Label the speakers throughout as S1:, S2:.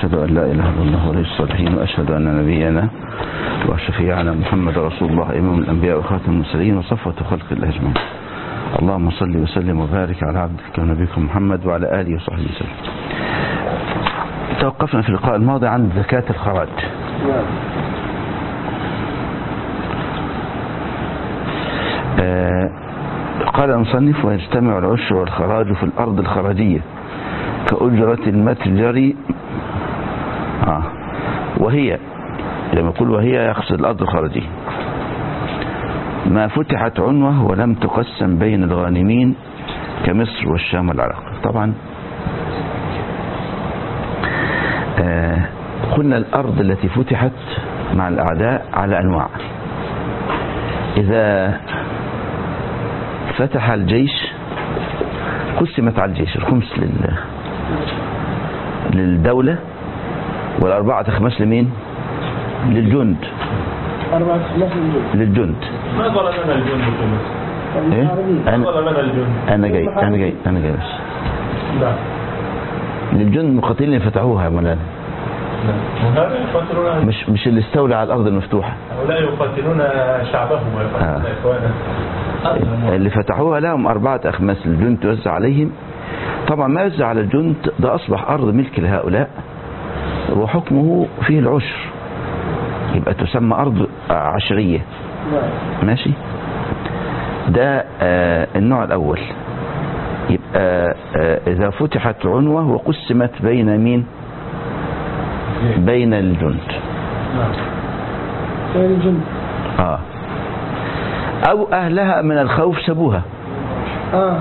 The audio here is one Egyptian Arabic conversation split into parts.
S1: وأشهد أن لا إله إلا الله ولي الصالحين وأشهد أن نبينا وشفيعنا محمد رسول الله إمام الأنبياء وخاتم المرسلين وصفوة خلق الله أجمعين اللهم صل وسلم وبارك على عبدك ونبيك محمد وعلى آله وصحبه وسلم توقفنا في اللقاء الماضي عن زكاة الخراج آه قال المصنف ويجتمع العشر والخراج في الأرض الخراجية كأجرة المتجر آه وهي لما يقول وهي يقصد الأرض الخارجية ما فتحت عنوة ولم تقسم بين الغانمين كمصر والشام والعراق طبعا آه قلنا الأرض التي فتحت مع الأعداء على أنواع إذا فتح الجيش قسمت على الجيش الخمس لل... للدولة والأربعة خمس لمين للجند
S2: أربعة خلاف الجند
S1: للجند
S3: ما ظلمنا الجند في مصر
S1: إيه؟
S3: ما
S1: أنا,
S3: ظلمنا الجند
S1: أنا جاي أنا جاي أنا جاي بس
S3: لا
S1: للجند المقاتلين اللي فتحوها يا مولانا
S3: لا وهذا يقاتلون
S1: مش مش اللي استولى على الأرض المفتوحة
S3: هؤلاء يقاتلون شعبهم ويقاتلون إخوانهم
S1: اللي فتحوها لهم أربعة أخماس الجند توزع عليهم طبعا ما يوزع على الجند ده أصبح أرض ملك لهؤلاء وحكمه فيه العشر يبقى تسمى أرض عشرية ماشي ده آه النوع الأول يبقى آه إذا فتحت عنوة وقسمت بين مين بين الجند
S2: بين الجند
S1: آه أو أهلها من الخوف سبوها
S2: اه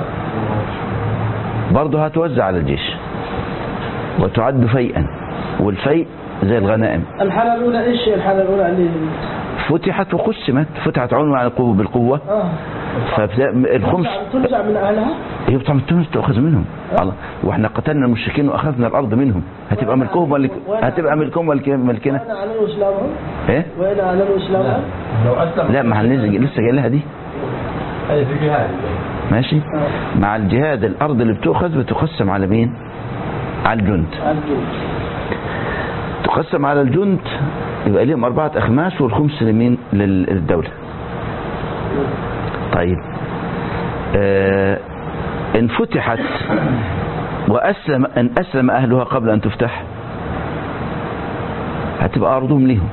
S1: برضه هتوزع على الجيش وتعد فيئا والفيء زي الغنائم
S2: الحالة الأولى إيش هي الحالة الأولى اللي
S1: فتحت وقسمت فتحت عنوة على القوة بالقوة
S2: اه
S1: فالخمس
S2: تنزع- تنزع من أهلها
S1: هي طبعا التونس تأخذ منهم الله واحنا قتلنا المشركين واخذنا الارض منهم هتبقى ملكهم ولا هتبقى ملكهم ولا ملكنا
S2: وين أعلنوا إسلامهم
S1: ايه
S2: وين أعلنوا إسلامهم
S3: لو أسلم
S1: لا ما هننزل لسه جاي لها دي
S3: هذه في جهاد
S1: ماشي مع الجهاد الارض اللي بتؤخذ بتقسم على مين على الجند
S2: الجند
S1: تقسم على الجند يبقى لهم أربعة أخماس والخمس لمين لل- للدولة طيب آه إن فتحت وأسلم إن أسلم أهلها قبل أن تفتح هتبقى أرضهم ليهم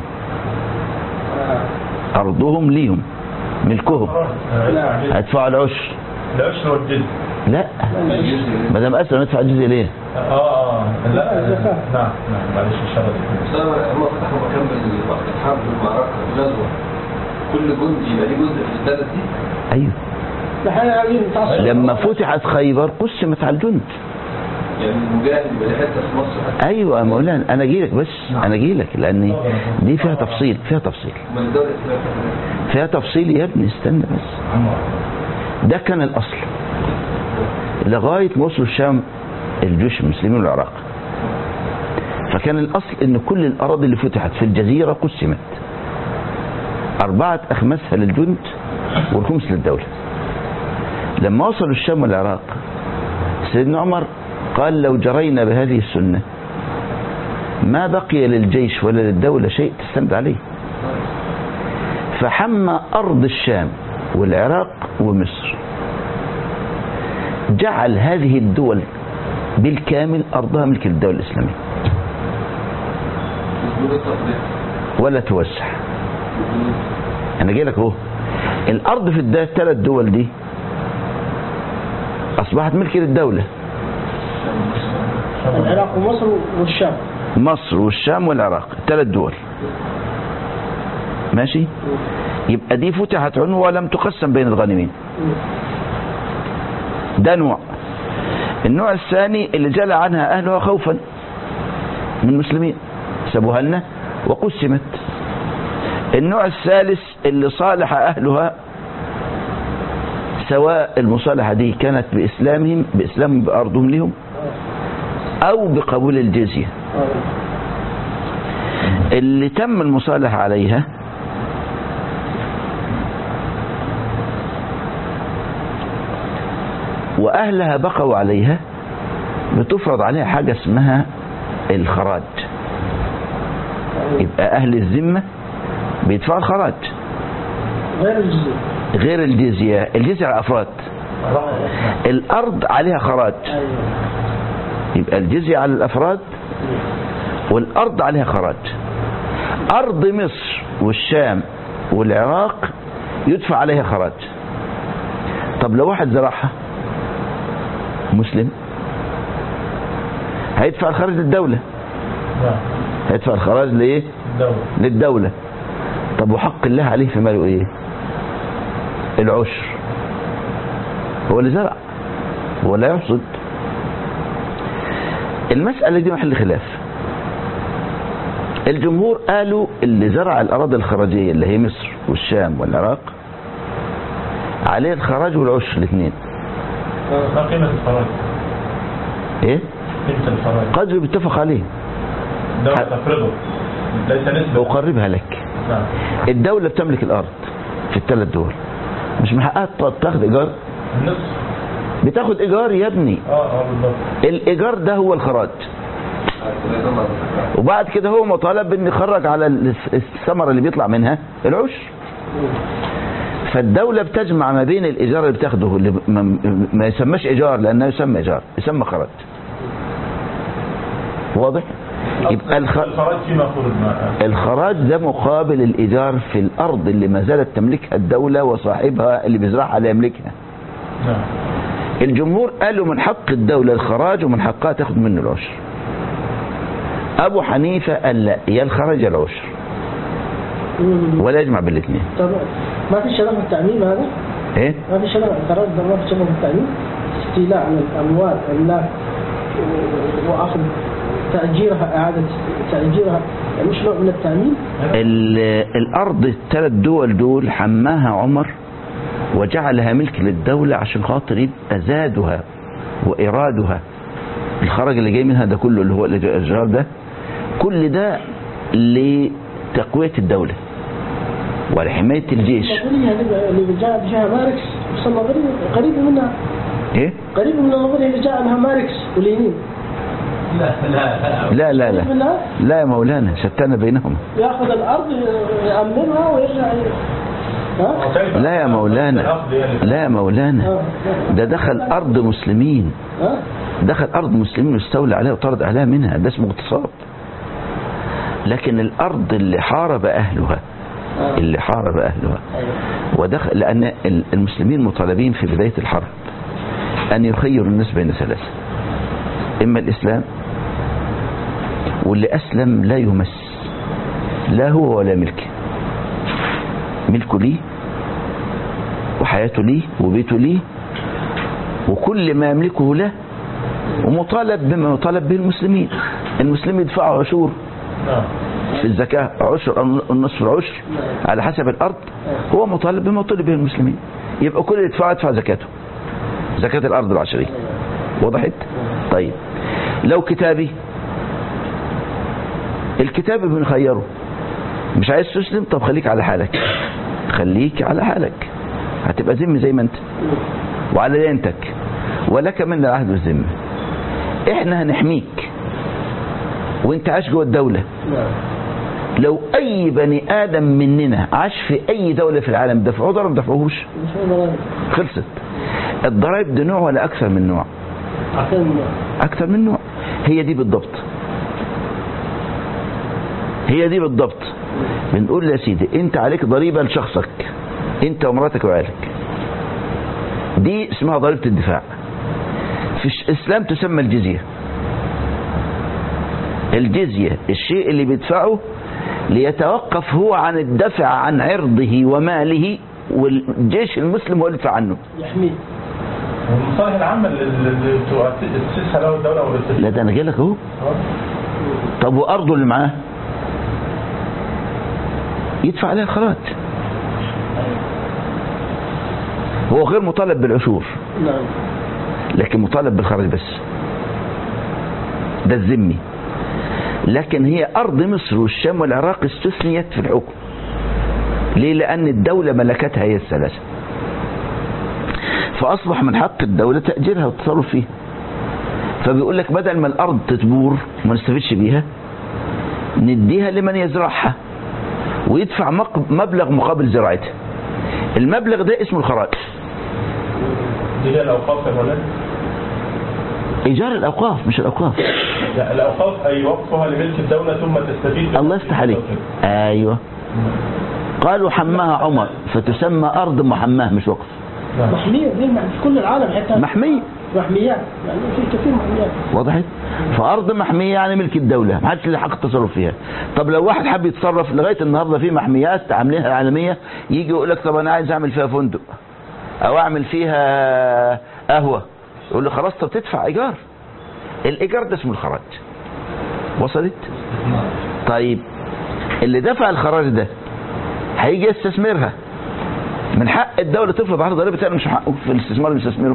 S1: أرضهم ليهم ملكهم هيدفعوا العشر
S3: العشر والجد
S1: لا ما دام أسلم يدفع الجزء ليه
S3: اه اه لا
S2: الزكاة.
S3: نعم نعم معلش الشرط
S4: هم فتحوا مكان بال- وقت الحرب والمعركة الغزوة كل جندي يبقى ليه جزء في البلد دي
S1: أيوه
S2: نحن عايزين نتعصب
S1: لما فتحت خيبر قسمت على الجند
S4: يعني المجاهد يبقى ليه حتة في مصر حتى
S1: ايوه يا مولانا انا اجي لك بس انا اجي لك لان دي فيها تفصيل فيها تفصيل
S4: من الدولة الإسلامية
S1: فيها تفصيل يا ابني استنى بس ده كان الاصل لغايه ما وصلوا الشام الجيوش المسلمين والعراق فكان الاصل ان كل الاراضي اللي فتحت في الجزيره قسمت اربعه اخماسها للجند والخمس للدوله لما وصلوا الشام والعراق سيدنا عمر قال لو جرينا بهذه السنه ما بقي للجيش ولا للدولة شيء تستند عليه فحمى أرض الشام والعراق ومصر جعل هذه الدول بالكامل أرضها ملك الدولة الإسلامية
S4: يسجدوا التفضيل
S1: ولا توسع أنا جاي لك أهو الأرض في الثلاث دول دي أصبحت ملك للدولة
S2: العراق ومصر والشام
S1: مصر والشام والعراق ثلاث دول ماشي يبقى دي فتحت عنوة ولم تقسم بين الغانمين ده نوع النوع الثاني اللي جلى عنها أهلها خوفا من المسلمين سابوها لنا وقسمت النوع الثالث اللي صالح أهلها سواء المصالحة دي كانت بإسلامهم بإسلامهم بأرضهم لهم أو بقبول الجزية اللي تم المصالحة عليها وأهلها بقوا عليها بتفرض عليها حاجة اسمها الخراج يبقى أهل الذمة بيدفعوا الخراج
S2: غير الجزية
S1: غير الجزية الجزية على الأفراد الأرض عليها خراج
S2: أيوة
S1: يبقى الجزية على الأفراد والأرض عليها خراج أرض مصر والشام والعراق يدفع عليها خراج طب لو واحد زرعها مسلم هيدفع الخراج للدولة
S3: نعم
S1: هيدفع الخراج لإيه
S3: الدولة
S1: للدولة طب وحق الله عليه في ماله إيه العشر هو اللي زرع هو لا يحصد المسألة دي محل خلاف الجمهور قالوا اللي زرع الأراضي الخراجية اللي هي مصر والشام والعراق عليه الخراج والعشر الاثنين
S3: ما قيمة الفراغ
S1: ايه
S3: قيمة الفراغ
S1: قدر بيتفق عليه
S3: الدولة تفرضه ليس نسبة
S1: أقربها لك
S3: نعم
S1: الدولة بتملك الأرض في الثلاث دول مش من حقها ت- تاخد إيجار
S3: النصف
S1: بتاخد إيجار يا ابني
S3: اه اه بالضبط
S1: الإيجار ده هو الخراج وبعد كده هو مطالب ان يخرج على الس- الثمره اللي بيطلع منها العشر فالدولة بتجمع ما بين الإيجار اللي بتاخده اللي ما, ما يسمىش إيجار لأنه يسمى إيجار يسمى خراج واضح؟ يبقى الخ...
S3: الفراغ فيما فرض ما
S1: الخراج ده مقابل الإيجار في الأرض اللي ما زالت تملكها الدولة وصاحبها اللي بيزرعها لا يملكها
S3: نعم
S1: الجمهور قالوا من حق الدولة الخراج ومن حقها تاخد منه العشر أبو حنيفة قال لا يا الخراج يا العشر ولا يجمع بالاثنين
S2: طب ما في شبه التعميم هذا؟
S1: ايه
S2: ما في شبه التردد ما في شبه التعميم؟ استيلاء على الأموال أملاك و- وأخذ تأجيرها إعادة تأجيرها يعني مش نوع من التعميم؟
S1: ال- الأرض الثلاث دول دول حماها عمر وجعلها ملك للدولة عشان خاطر يبقى زادها وإرادها الخرج اللي جاي منها ده كله اللي هو الإيجار ده كل ده لتقوية الدولة ولحماية الجيش
S2: النظرية اللي- اللي جاء بها ماركس بس النظرية قريبة منها
S1: ايه
S2: قريبة من النظرية اللي جاء عنها ماركس ولينين
S3: لا لا
S1: لا لا
S2: قريب
S1: لا
S2: منها
S1: لا يا مولانا شتان بينهما
S2: ياخذ الأرض يأمنها ويرجع ي- ها؟
S1: لا يا مولانا لا يا مولانا ده دخل أرض مسلمين
S2: ها؟
S1: دخل أرض مسلمين واستولى عليها وطرد عليها منها ده اسمه اغتصاب لكن الأرض اللي حارب أهلها اللي حارب أهلها
S2: أيوه.
S1: ودخل لأن ال- المسلمين مطالبين في بداية الحرب أن يخيروا الناس بين ثلاثة إما الإسلام واللي أسلم لا يمس لا هو ولا ملكه ملكه ليه وحياته ليه وبيته ليه وكل ما يملكه له ومطالب بما يطالب به المسلمين المسلمين يدفعوا عشور
S3: نعم
S1: في الزكاة عشر أو النصف العشر على حسب الأرض هو مطالب بما طلب به المسلمين يبقى كل اللي يدفع يدفع زكاته زكاة الأرض العشرية وضحت طيب لو كتابي الكتاب بنخيره مش عايز تسلم طب خليك على حالك خليك على حالك هتبقى ذم زي ما انت وعلى دينتك ولك من العهد والذمه احنا هنحميك وانت عايش جوه الدوله
S2: نعم
S1: لو اي بني ادم مننا عاش في اي دوله في العالم دفعوه ضرب ما دفعوهوش
S2: مش هو ضرائب
S1: خلصت الضرائب دي نوع ولا اكثر من نوع
S2: عشان
S1: اكثر من نوع هي دي بالضبط هي دي بالضبط بنقول يا سيدي انت عليك ضريبه لشخصك انت ومراتك وعيالك دي اسمها ضريبه الدفاع في الاسلام تسمى الجزيه الجزيه الشيء اللي بيدفعه ليتوقف هو عن الدفع عن عرضه وماله والجيش المسلم هو اللي يدفع عنه
S2: يحميه
S3: والمصالح العامة اللي اللي تؤسسها له الدولة أو الاستثمار.
S1: لا ده انا جاي لك اهو طب وارضه اللي معاه يدفع عليها الخراج هو غير مطالب بالعشور
S2: نعم
S1: لكن مطالب بالخراج بس ده الذمي لكن هي أرض مصر والشام والعراق استثنيت في الحكم ليه لأن الدولة ملكتها هي الثلاثة فأصبح من حق الدولة تأجيرها والتصرف فيها فبيقول لك بدل ما الأرض تتبور وما نستفدش بيها نديها لمن يزرعها ويدفع مق- مبلغ مقابل زراعتها المبلغ ده اسمه الخراج
S3: دي هي الاوقاف يا مولانا
S1: ايجار الاوقاف مش الاوقاف
S3: لا الاوقاف اي وقفها لملك الدوله ثم تستفيد
S1: الله يفتح عليك ايوه قالوا حماها عمر فتسمى ارض محماه مش وقف
S3: نعم.
S2: محمية زي ما في كل العالم حتى
S1: محمية
S2: محميات يعني في كثير محميات
S1: وضحت فارض محميه يعني ملك الدوله ما حدش له حق التصرف فيها طب لو واحد حب يتصرف لغايه النهارده في محميات عاملينها عالميه يجي يقول لك طب انا عايز اعمل فيها فندق او اعمل فيها قهوه يقول له خلاص طب تدفع ايجار الايجار ده اسمه الخراج وصلت طيب اللي دفع الخراج ده هيجي يستثمرها من حق الدوله تفرض عليه ضريبه تاني مش من حقه في الاستثمار اللي يستثمره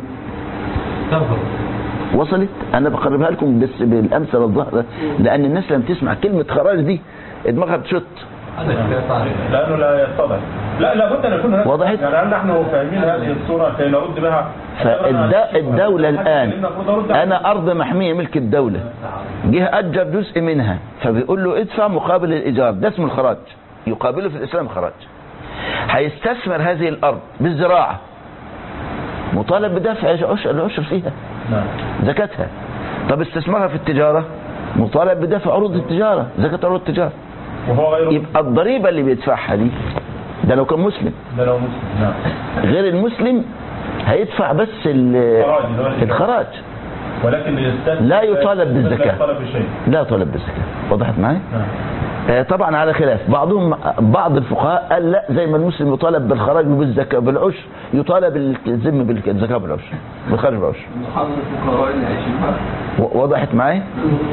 S1: وصلت انا بقربها لكم بس بالامثله الظاهره لان الناس لما تسمع كلمه خراج دي دماغها بتشط
S4: هذا كفاية صحيح
S3: لانه لا يتضح لا لابد ان يكون هناك
S1: وضحت؟
S3: يعني هل نحن فاهمين هذه الصوره كي نرد بها
S1: فالدولة الآن أنا أرض محمية ملك الدولة جه أجر جزء منها فبيقول له ادفع مقابل الإيجار ده اسمه الخراج يقابله في الإسلام خراج هيستثمر هذه الأرض بالزراعة مطالب بدفع عشر العشر فيها
S3: نعم
S1: زكاتها طب استثمارها في التجارة مطالب بدفع عروض التجارة زكاة عروض التجارة
S3: وهو غير
S1: يبقى الضريبة اللي بيدفعها دي ده لو كان مسلم
S3: ده لو مسلم نعم
S1: غير المسلم هيدفع بس ال-
S3: خراج، اللي هو الإيجار.
S1: الخراج
S3: ولكن يستثمر
S1: لا يطالب بالزكاة.
S3: لا يطالب بشيء
S1: لا يطالب بالزكاة وضحت معايا
S3: نعم
S1: آه، طبعا على خلاف بعضهم بعض الفقهاء قال لا زي ما المسلم يطالب بالخراج وبالزكاة بالعشر يطالب الذم بالزكاة بالعشر بالخراج بالعشر
S4: محاضرة الفقراء اللي عايشين معاك
S1: و- وضحت معايا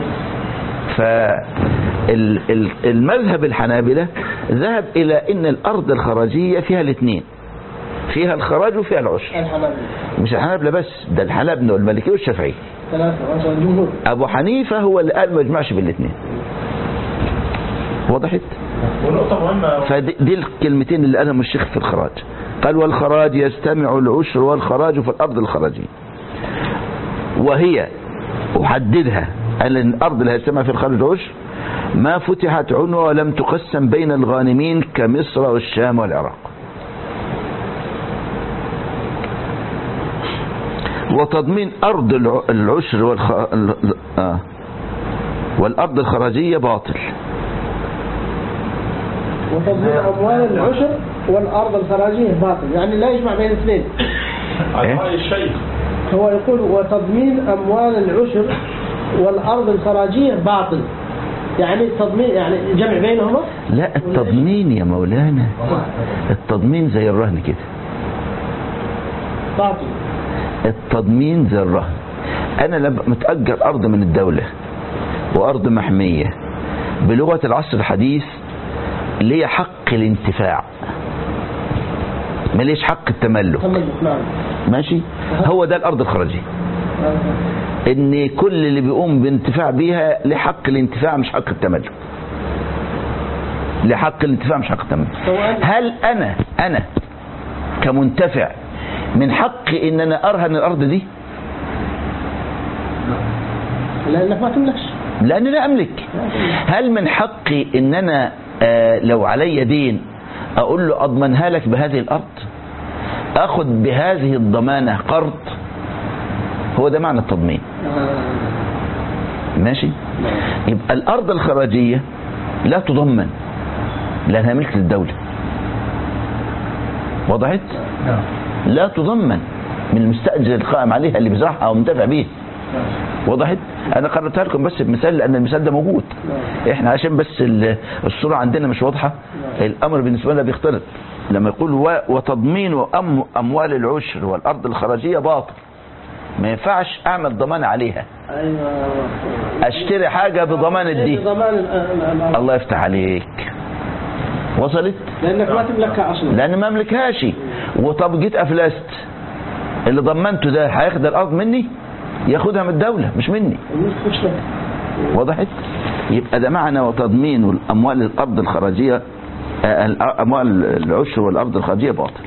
S1: فالمذهب الحنابلة ذهب إلى أن الأرض الخراجية فيها الاثنين فيها الخراج وفيها العشر
S2: الحنابلة
S1: مش الحنابلة بس ده الحنابلة والمالكية والشافعية
S2: ثلاثة ما شاء الله الجمهور
S1: أبو حنيفة هو اللي قال ما يجمعش بالاثنين وضحت
S3: ونقطه مهمه
S1: فدي دي الكلمتين اللي قالهم الشيخ في الخراج قال والخراج يستمع العشر والخراج في الأرض الخراجية وهي أحددها قال إن الأرض اللي هيستمع في الخراج عشر ما فتحت عنوة ولم تقسم بين الغانمين كمصر والشام والعراق وتضمين أرض الع- العشر والخ... ال- ال- آه. والأرض الخراجية باطل
S2: وتضمين أموال العشر والأرض الخراجية باطل يعني لا يجمع بين الاثنين
S3: على
S1: إيه؟
S3: راي الشيخ
S2: هو يقول وتضمين أموال العشر والأرض الخراجية باطل يعني تضمين يعني جمع بينهما
S1: لا التضمين يا مولانا التضمين زي الرهن كده
S2: باطل
S1: التضمين زي الرهن انا لما متأجر ارض من الدولة وارض محمية بلغة العصر الحديث ليه حق الانتفاع ماليش حق التملك
S2: تملك نعم
S1: ماشي هو ده الارض الخراجية ان كل اللي بيقوم بانتفاع بيها له حق الانتفاع مش حق التملك له حق الانتفاع مش حق التملك
S2: سواء
S1: هل انا انا كمنتفع من حقي ان انا ارهن الارض دي
S2: لأنك ما تملكش
S1: لاني لا املك هل من حقي ان انا آه لو علي دين اقول له اضمنها لك بهذه الارض اخذ بهذه الضمانة قرض هو ده معنى التضمين ماشي يبقى الارض الخراجية لا تضمن لانها ملك للدولة وضحت
S3: نعم
S1: لا تضمن من المستأجر القائم عليها اللي بيزرعها او منتفع بيه وضحت انا قررتها لكم بس بمثال لان المثال ده موجود احنا عشان بس ال- الصورة عندنا مش واضحة الامر بالنسبة لنا بيختلط لما يقول و- وتضمين أم اموال العشر والارض الخراجية باطل ما ينفعش اعمل ضمان عليها
S2: أيوة
S1: اشتري حاجة بضمان الدين
S2: ضمان ال- ال- ال-
S1: الله يفتح عليك وصلت
S2: لأنك ما تملكها أصلا
S1: لان ما املكهاش وطب جيت افلست اللي ضمنته ده هياخد الارض مني ياخدها من الدولة مش مني
S2: مش لك
S1: وضحت يبقى ده معنى وتضمين الاموال الارض الخراجيه آه، الأ- اموال العشر والارض الخراجيه باطل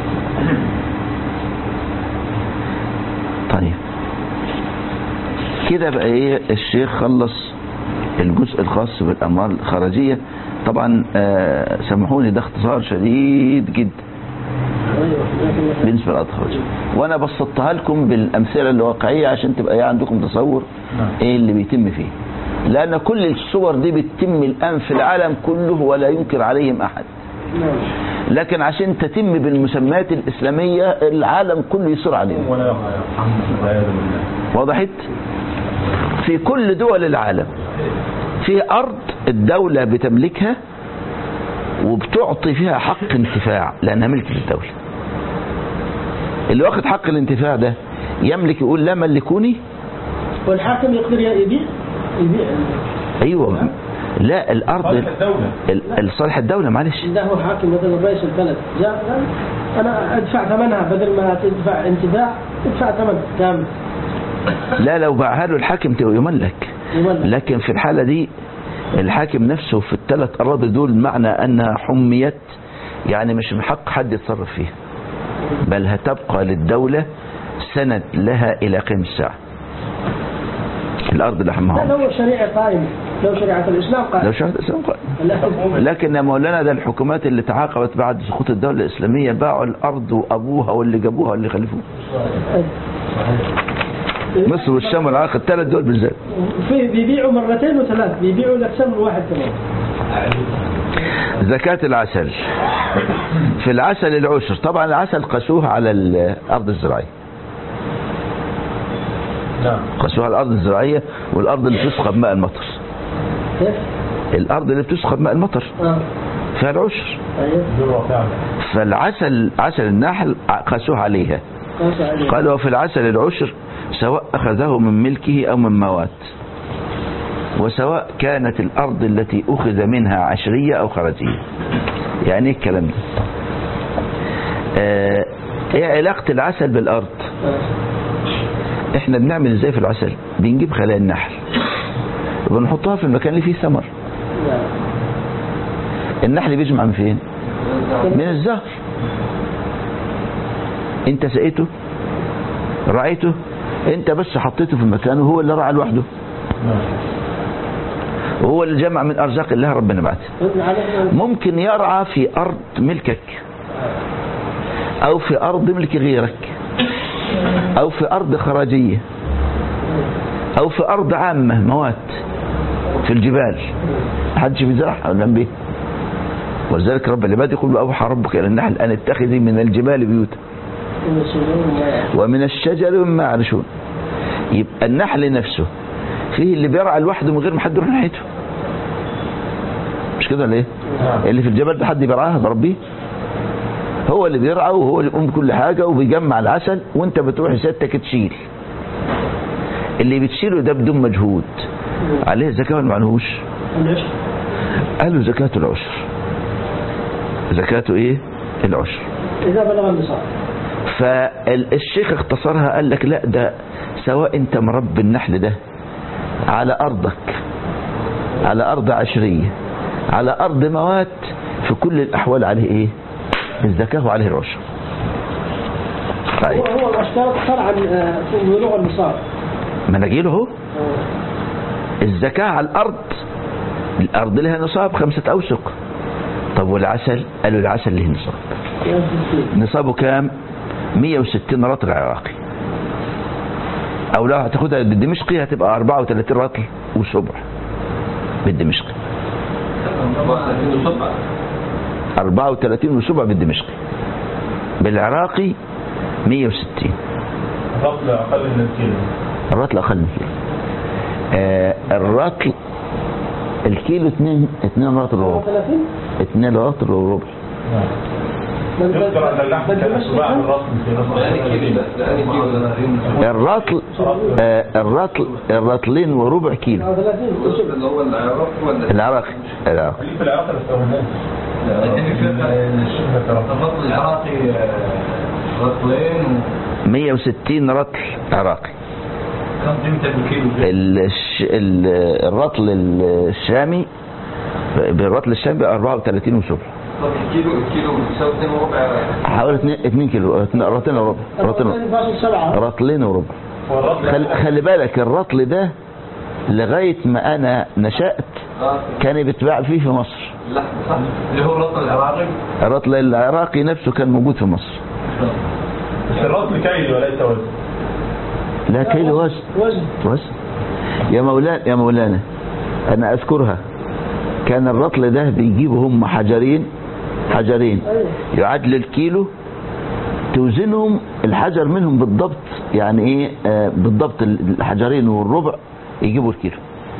S1: طيب كده بقى ايه الشيخ خلص الجزء الخاص بالاموال الخارجيه طبعا آه سامحوني ده اختصار شديد جدا
S2: ايوه لكن
S1: بالنسبه للأرض الخارجيه وانا بسطتها لكم بالامثله الواقعيه عشان تبقى ايه عندكم تصور ايه اللي بيتم فيه لان كل الصور دي بتتم الان في العالم كله ولا ينكر عليهم احد
S2: نعم
S1: لكن عشان تتم بالمسميات الاسلاميه العالم كله يصر عليهم
S3: ولا يرحم والعياذ بالله
S1: وضحت في كل دول العالم في أرض الدولة بتملكها وبتعطي فيها حق انتفاع لأنها ملك للدولة اللي واخد حق الانتفاع ده يملك يقول لا ملكوني
S2: والحاكم يقدر يبيع يبيع
S1: أيوة لا الأرض
S3: صالح الدولة
S1: ال- صالح الدولة معلش
S2: إذا هو حاكم مثلا رئيس البلد جاء قال أنا أدفع ثمنها بدل ما تدفع انتفاع ادفع ثمن كامل
S1: لا لو باعها له الحاكم تبقى يملك
S2: يملك.
S1: لكن في الحالة دي الحاكم نفسه في الثلاث أراضي دول معنى أنها حميت يعني مش من حق حد يتصرف فيها بل هتبقى للدولة سند لها إلى قيم الساعة الأرض اللي
S2: لا
S1: حماها
S2: لو شريعة قائمة لو شريعة الإسلام
S1: لو
S2: قائمة
S1: شاهد الإسلام قائم.
S2: لا.
S1: لكن يا مولانا ده الحكومات اللي تعاقبت بعد سقوط الدولة الإسلامية باعوا الأرض وأبوها واللي جابوها واللي خلفوها مصر والشام والعراق الثلاث دول بالذات
S2: في بيبيعوا مرتين وثلاث بيبيعوا الأكثر من واحد كمان
S1: زكاة العسل في العسل العشر طبعا العسل قسوه على الأرض الزراعية
S3: نعم
S1: قسوه على الأرض الزراعية والأرض اللي بتسقى بماء المطر
S2: كيف؟
S1: الأرض اللي بتسقى بماء المطر
S2: اه
S1: فيها العشر
S2: ايوه
S3: ذروة فعلا
S1: فالعسل عسل النحل قسوه عليها
S2: خلاص عليه.
S1: قال وفي العسل العشر سواء أخذه من ملكه أو من موات وسواء كانت الأرض التي أخذ منها عشرية أو خرجية يعني إيه الكلام ده آه، ايه علاقة العسل بالأرض
S2: آه.
S1: احنا بنعمل ازاي في العسل بنجيب خلايا النحل وبنحطها في المكان اللي فيه ثمر
S2: نعم.
S1: النحل بيجمع من فين من الزهر انت سقيته رعيته انت بس حطيته في المكان وهو اللي رعى لوحده وهو اللي جمع من ارزاق الله ربنا بعته
S2: على-
S1: ممكن يرعى في ارض ملكك او في ارض ملك غيرك او في ارض خراجيه او في ارض عامه موات في الجبال محدش بيزرعها ولا بيه ولذلك رب العباد يقول اوحى ربك الى النحل ان اتخذي من الجبال بيوتا
S2: من الشجر ما-
S1: ومن الشجر ومما يعرشون يبقى النحل نفسه فيه اللي بيرعى لوحده من غير ما حد يروح ناحيته مش كده ولا ايه؟
S3: نعم.
S1: اللي في الجبل ده حد بيرعاه بربيه هو اللي بيرعى وهو اللي بيقوم بكل حاجه وبيجمع العسل وانت بتروح سيادتك تشيل اللي بتشيله ده بدون مجهود عليه زكاه ولا معلهوش؟
S2: العشر
S1: قالوا زكاه العشر زكاته ايه؟ العشر
S2: إذا بلغ النصاب
S1: فالشيخ اختصرها قال لك لا ده سواء انت مربي النحل ده على ارضك على ارض عشرية على ارض موات في كل الاحوال عليه ايه الزكاة وعليه العشر طيب
S2: هو هو اشترط شرعا آه، في بلوغ النصاب
S1: ما نجيله اهو
S2: آه.
S1: الزكاة على الارض الارض لها نصاب خمسة اوسق طب والعسل قالوا العسل له نصاب
S2: يا ستين.
S1: نصابه كام 160 رطل عراقي او لو هتاخدها بالدمشقي هتبقى 34 رطل وسبع بالدمشقي 34 وسبع بالدمشقي بالعراقي 160
S3: الرطل أقل من الكيلو
S1: الرطل اقل من كيلو آه الرطل الكيلو 2 2 رطل وربع
S2: 30
S1: 2 رطل وربع
S3: نعم يذكر أن اللحم كان سباع الرطل في
S4: لأني كيلو
S3: رطل
S4: ده لأني كيلو ده
S1: الرطل آه الرطل الرطلين وربع كيلو
S2: 30
S4: الرطل اللي هو العراق ولا
S1: العراقي العراقي
S3: اللي في العراق اللي استخدمناه الشبه كرطل
S4: الرطل العراقي آه، رطلين
S1: 160 رطل عراقي
S4: كم قيمته بالكيلو
S1: الش... ال- الرطل الشامي بالرطل الشامي بقى 34 وسبع
S4: طب الكيلو الكيلو بيساوي 2 وربع
S1: حوالي 2 2 كيلو اتنين- رطلين وربع رطلين
S2: 2.7
S1: رطلين وربع
S3: والرطل
S1: خل... خلي بالك الرطل ده لغاية ما أنا نشأت
S4: اه
S1: كان بيتباع فيه في مصر
S4: اللحم صح اللي هو الرطل العراقي
S1: الرطل العراقي نفسه كان موجود في مصر
S3: بس الرطل كيل وليس وزن
S1: لا كيلو وزن
S2: وزن
S1: وزن يا مولانا يا مولانا أنا أذكرها كان الرطل ده بيجيبوا هم حجرين حجرين
S2: ايوه
S1: يعادل الكيلو توزنهم الحجر منهم بالضبط يعني ايه آه بالضبط الحجرين والربع يجيبوا الكيلو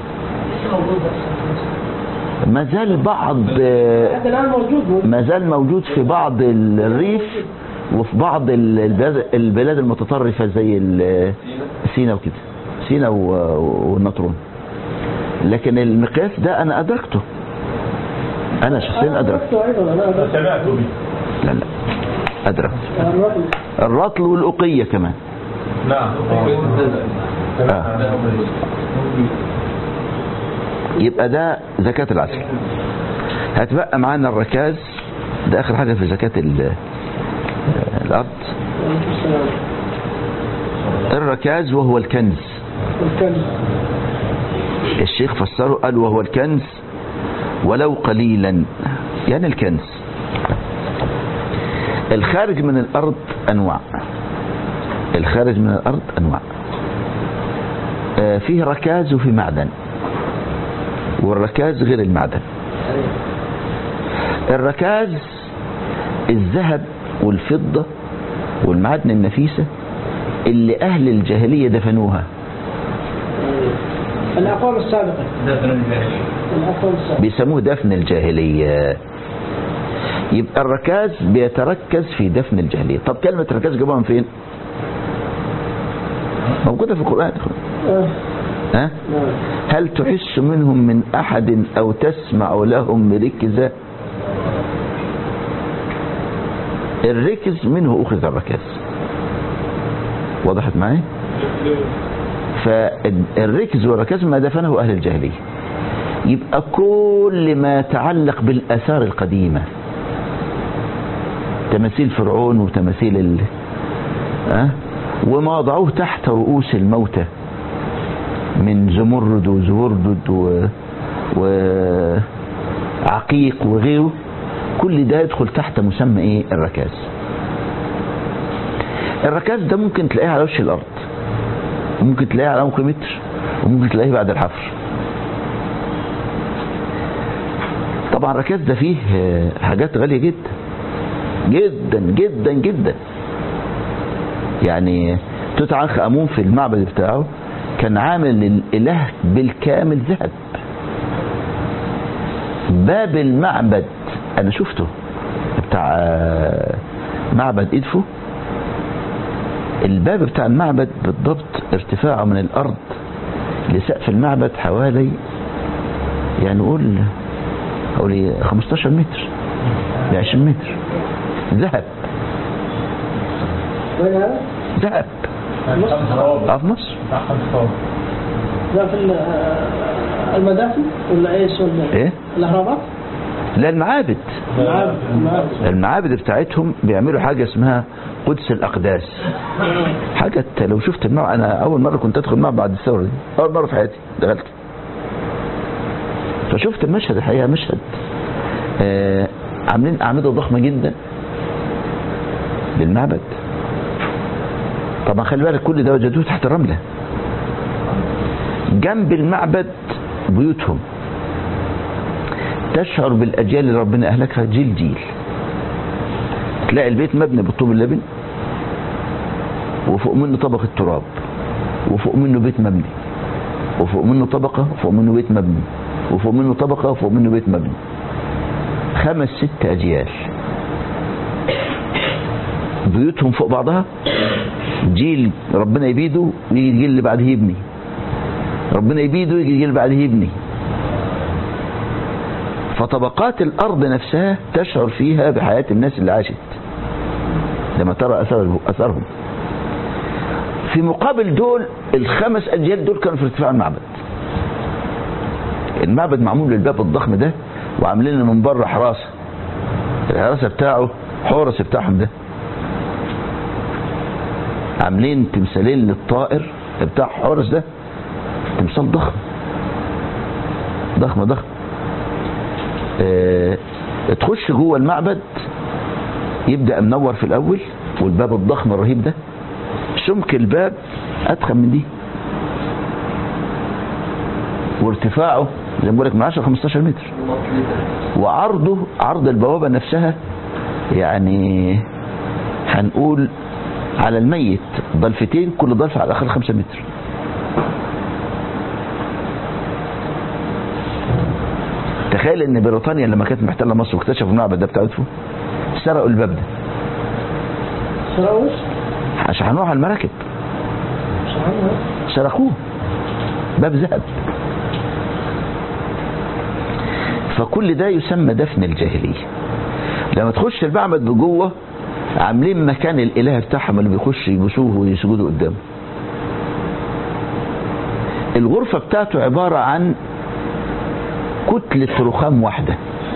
S1: ما زال بعض آه
S2: حتى الان موجود موجود.
S1: ما زال موجود في بعض الريف وفي بعض ال- البلاد, البلاد المتطرفة زي ال- سينا وكده سينا و- والنطرون لكن المقياس ده انا ادركته انا شخصيا ادركته
S2: أدركته ايضا انا أدركته.
S3: سمعت به
S1: لا لا ادركته
S2: الرطل.
S1: الرطل والأقية كمان
S3: نعم سمعت عنه.
S1: يبقى ده زكاة العسل هتبقى معانا الركاز ده آخر حاجة في زكاة ال- الأرض
S2: وعليكم السلام.
S1: الركاز وهو الكنز
S2: الكنز
S1: الشيخ فسره قال وهو الكنز ولو قليلا يعني الكنز الخارج من الأرض أنواع الخارج من الأرض أنواع آه، فيه ركاز وفي معدن والركاز غير المعدن الركاز الذهب والفضة والمعادن النفيسة اللي أهل الجاهلية دفنوها
S2: الاقوام السابقه
S4: ده فنان الجاهلية
S2: الاقوام السابقه
S1: بيسموه دفن الجاهلية يبقى الركاز بيتركز في دفن الجاهلية طب كلمة ركاز جابوها من فين موجودة في القرآن
S2: آه،
S1: ها
S2: نعم
S1: هل تحس منهم من أحد أو تسمع لهم ركزا الركز منه أخذ الركاز وضحت معي فالركز والركاز ما دفنه أهل الجاهلية يبقى كل ما يتعلق بالآثار القديمة تماثيل فرعون وتماثيل ال... أه؟ وما وضعوه تحت رؤوس الموتى من زمرد وزوردد و... وعقيق وغيره كل ده يدخل تحت مسمى ايه الركاز الركاز ده ممكن تلاقيه على وش الارض وممكن تلاقيه على عمق متر وممكن تلاقيه بعد الحفر طبعا الركاز ده فيه آه، حاجات غالية جدا جدا جدا جدا يعني توت عنخ امون في المعبد بتاعه كان عامل الاله بالكامل ذهب باب المعبد انا شفته بتاع آه، معبد ادفو الباب بتاع المعبد بالضبط ارتفاعه من الارض لسقف المعبد حوالي يعني نقول حوالي 15 متر ل 20 متر ذهب
S2: وين هذا؟
S1: ذهب
S3: خمس صوابع
S1: اه في مصر
S3: خمس صوابع
S2: لا في ال- آه، المدافن ولا ايش ولا
S1: ايه
S2: الاهرامات؟
S1: لا المعابد
S2: المعابد المعابد
S1: المعابد بتاعتهم بيعملوا حاجة اسمها قدس الأقداس حاجة لو شفت المعبد أنا أول مرة كنت أدخل معبد بعد الثورة دي أول مرة في حياتي دخلت فشفت المشهد الحقيقة مشهد آه عاملين أعمدة ضخمة جدا للمعبد طبعا خلي بالك كل ده وجدوه تحت الرملة جنب المعبد بيوتهم تشعر بالأجيال اللي ربنا أهلكها جيل جيل تلاقي البيت مبني بالطوب اللبن وفوق منه طبقة تراب وفوق منه بيت مبني وفوق منه طبقة وفوق منه بيت مبني وفوق منه طبقة وفوق منه بيت مبني خمس ست أجيال بيوتهم فوق بعضها جيل ربنا يبيده ويجي الجيل اللي بعده يبني ربنا يبيده ويجي الجيل اللي بعده يبني فطبقات الأرض نفسها تشعر فيها بحياة الناس اللي عاشت لما ترى أثر أثرهم في مقابل دول الخمس أجيال دول كانوا في ارتفاع المعبد المعبد معمول للباب الضخم ده وعاملين من بره حراسة الحراسة بتاعه حورس بتاعهم ده عاملين تمثالين للطائر بتاع حورس ده تمثال ضخم ضخم ضخم اه تخش جوه المعبد يبدأ منور في الأول والباب الضخم الرهيب ده سمك الباب أدخن من دي وارتفاعه زي ما بقول لك من 10 15 متر وعرضه عرض البوابة نفسها يعني هنقول على الميت ضلفتين كل ضلفة على الأقل 5 متر تخيل ان بريطانيا لما كانت محتله مصر واكتشفوا المعبد ده بتاعتهم سرقوا الباب ده
S2: سراوش
S1: عشان هنروح على المراكب
S2: شعرها
S1: سرقوه باب ذهب فكل ده يسمى دفن الجاهلية لما تخش المعبد بجوه عاملين مكان الاله بتاعهم اللي بيخش يبوسوه ويسجدوا قدامه الغرفة بتاعته عبارة عن كتلة رخام واحدة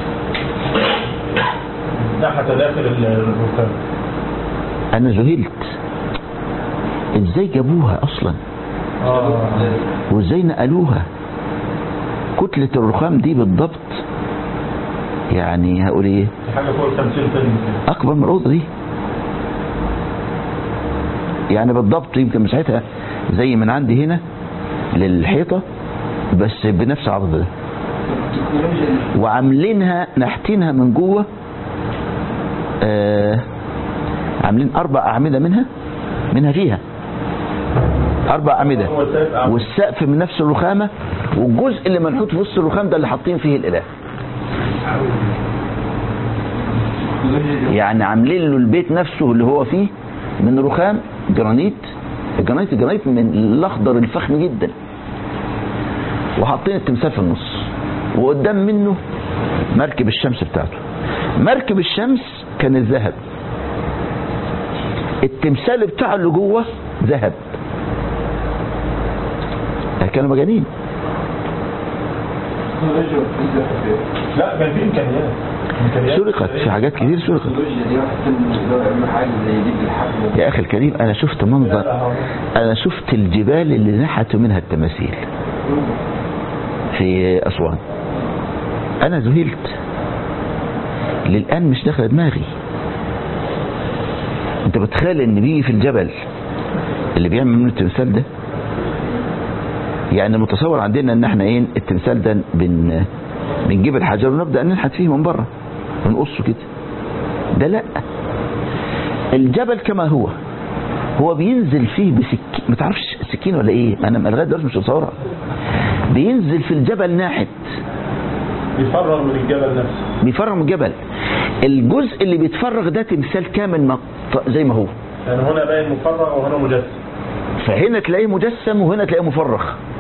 S3: ناحية داخل الركاب
S1: انا ذهلت ازاي جابوها اصلا
S3: اه
S1: وازاي نقلوها كتلة الرخام دي بالضبط يعني هقول ايه
S3: دي حاجة فوق ال 50 طن كده.
S1: اكبر من الاوضه دي يعني بالضبط يمكن مساحتها زي من عندي هنا للحيطه بس بنفس عرض ده
S4: التكنولوجيا دي
S1: وعاملينها نحتينها من جوه آه عاملين اربع اعمده منها منها فيها اربع اعمده
S3: هو السقف أعمى.
S1: والسقف من نفس الرخامه والجزء اللي منحوت في وسط الرخام ده اللي حاطين فيه الاله
S4: التكنولوجيا دي
S1: يعني عاملين له البيت نفسه اللي هو فيه من رخام جرانيت الجرانيت الجرانيت من الاخضر الفخم جدا وحاطين التمثال في النص وقدام منه مركب الشمس بتاعته مركب الشمس كان الذهب التمثال بتاعه اللي جوه ذهب كانوا مجانين
S4: التكنولوجيا والفيزياء والفيزياء.
S3: لا كان في امكانيات امكانيات
S1: سرقت في حاجات كتير سرقت
S4: التكنولوجيا دي واحد كان يقدروا يعملوا حاجه زي دي بالحجم
S1: يا اخي الكريم انا شفت منظر انا شفت الجبال اللي نحتوا منها التماثيل في اسوان انا ذهلت للان مش داخل دماغي انت بتخيل ان بيجي في الجبل اللي بيعمل منه التمثال ده يعني المتصور عندنا ان احنا ايه التمثال ده بن بنجيب الحجر ونبدا ننحت فيه من بره ونقصه كده ده لا الجبل كما هو هو بينزل فيه بسكين ما تعرفش سكين ولا ايه انا لغايه دلوقتي مش متصورها بينزل في الجبل ناحت
S3: بيفرغ من الجبل نفسه
S1: بيفرغ من الجبل الجزء اللي بيتفرغ ده تمثال كامل مط- زي ما هو
S3: يعني هنا باين مفرغ وهنا مجسم
S1: فهنا تلاقيه مجسم وهنا تلاقيه مفرغ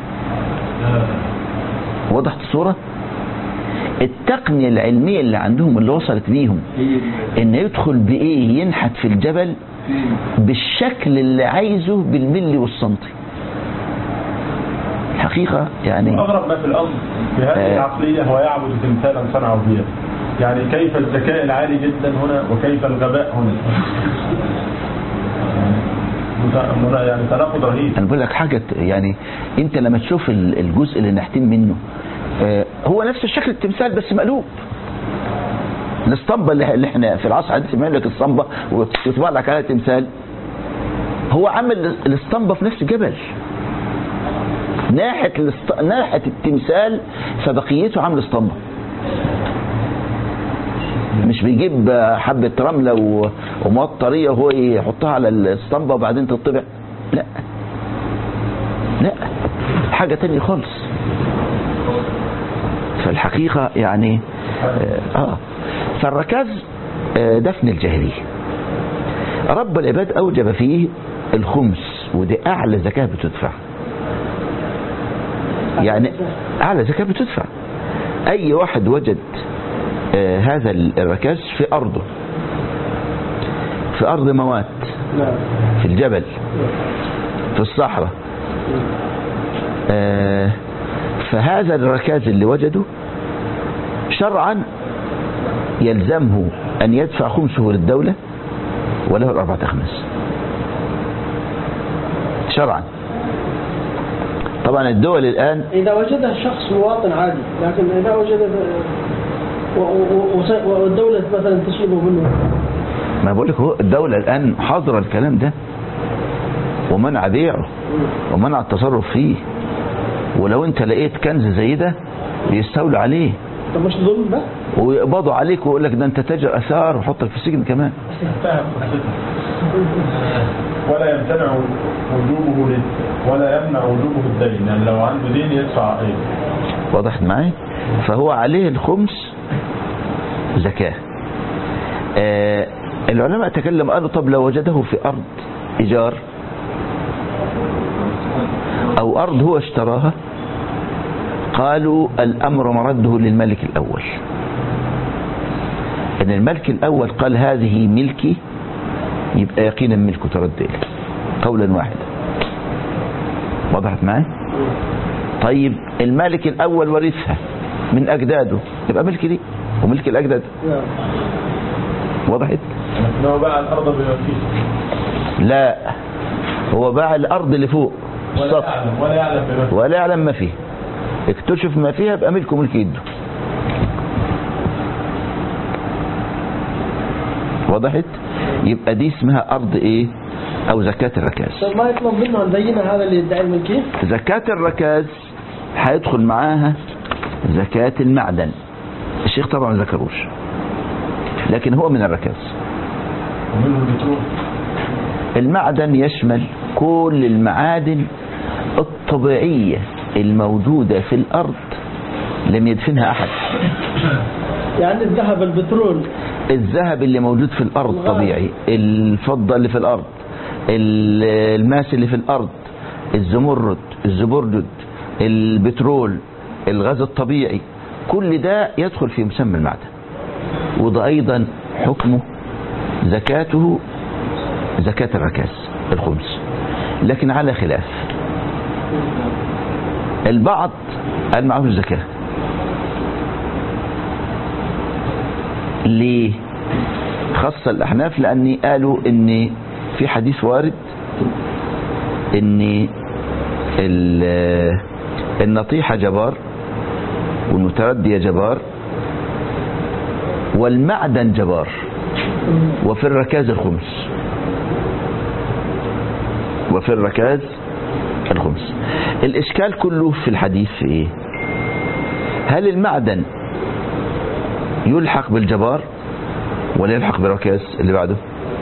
S1: وضحت الصورة التقنية العلمية اللي عندهم اللي وصلت بيهم
S4: هي دي
S1: ان يدخل بايه ينحت في الجبل بالشكل اللي عايزه بالملي والسنتي الحقيقة يعني
S3: أغرب ما في الأمر في هذه
S1: آه.
S3: العقلية هو يعبد تمثالا صنعه بيده يعني كيف الذكاء العالي جدا هنا وكيف الغباء هنا مت- مت- يعني تناقض رهيب
S1: انا بقول لك حاجة يعني انت لما تشوف ال- الجزء اللي نحتين منه آه، هو نفس الشكل التمثال بس مقلوب الاسطمبة اللي اللي احنا في العصر الحديث بيعمل لك الاسطمبة ويطبع لك عليها تمثال هو عامل الاسطمبة في نفس الجبل ناحية الاسط... ناحية التمثال فبقيته عامل اسطمبة مش بيجيب حبة رملة و- ومواد طرية وهو يحطها على الاسطمبة وبعدين تطبع لا لا حاجة تانية خالص فالحقيقة يعني آه, آه فالركاز آه دفن الجاهلية رب العباد أوجب فيه الخمس ودي أعلى زكاة بتدفع يعني أعلى زكاة بتدفع أي واحد وجد آه هذا الركاز في أرضه في أرض موات
S2: نعم
S1: في الجبل في الصحراء آه فهذا الركاز اللي وجده شرعا يلزمه أن يدفع خمسه للدولة وله الأربعة أخماس شرعا طبعا الدول الآن
S2: إذا وجدها الشخص مواطن عادي لكن إذا وجد و- و- وس- والدولة مثلا تسلبه منه
S1: ما بقول لك هو الدولة الآن حاضرة الكلام ده ومنع بيعه ومنع التصرف فيه ولو انت لقيت كنز زي ده بيستولوا عليه
S2: طب مش ظلم ده؟
S1: ويقبضوا عليك ويقول لك ده انت تاجر اثار وحطك في السجن كمان
S3: انتهت قصته ولا يمتنع وجوبه لل... ولا يمنع وجوبه الدين يعني لو عنده دين يدفع ايه
S1: وضحت معي فهو عليه الخمس زكاة آه العلماء تكلم قالوا طب لو وجده في أرض إيجار أو أرض هو اشتراها قالوا الأمر مرده للملك الأول إن الملك الأول قال هذه ملكي يبقى يقينا ملكه ترد إليه قولا واحدا وضحت معي طيب الملك الأول ورثها من أجداده يبقى ملك ليه وملك الأجداد
S2: نعم
S1: وضحت
S3: لكن هو باع الارض بما فيه
S1: لا هو باع الأرض اللي فوق
S3: ولا
S1: السطح
S3: يعلم ولا يعلم بما فيه
S1: ولا يعلم ما فيه اكتشف ما فيها يبقى ملكه ملك يده وضحت يبقى دي اسمها أرض إيه أو زكاة الركاز
S2: طب ما يطلب منه أن يبين هذا اللي يدعي الملكية؟
S1: زكاة الركاز هيدخل معاها زكاة المعدن الشيخ طبعا ما ذكروش لكن هو من الركاز
S3: ومنه البترول
S1: المعدن يشمل كل المعادن الطبيعية الموجودة في الأرض لم يدفنها أحد
S2: يعني الذهب البترول
S1: الذهب اللي موجود في الأرض طبيعي الفضة اللي في الأرض ال- الماس اللي في الأرض الزمرد الزبرجد البترول الغاز الطبيعي كل ده يدخل في مسمى المعدن وده أيضا حكمه زكاته زكاة الركاز الخمس لكن على خلاف البعض قال معه الزكاة ليه خاصة الأحناف لأني قالوا إن في حديث وارد إن ال- النطيحة جبار والمتردية جبار والمعدن جبار وفي الركاز الخمس وفي الركاز الخمس الإشكال كله في الحديث في إيه هل المعدن يلحق بالجبار ولا يلحق بالركاز اللي بعده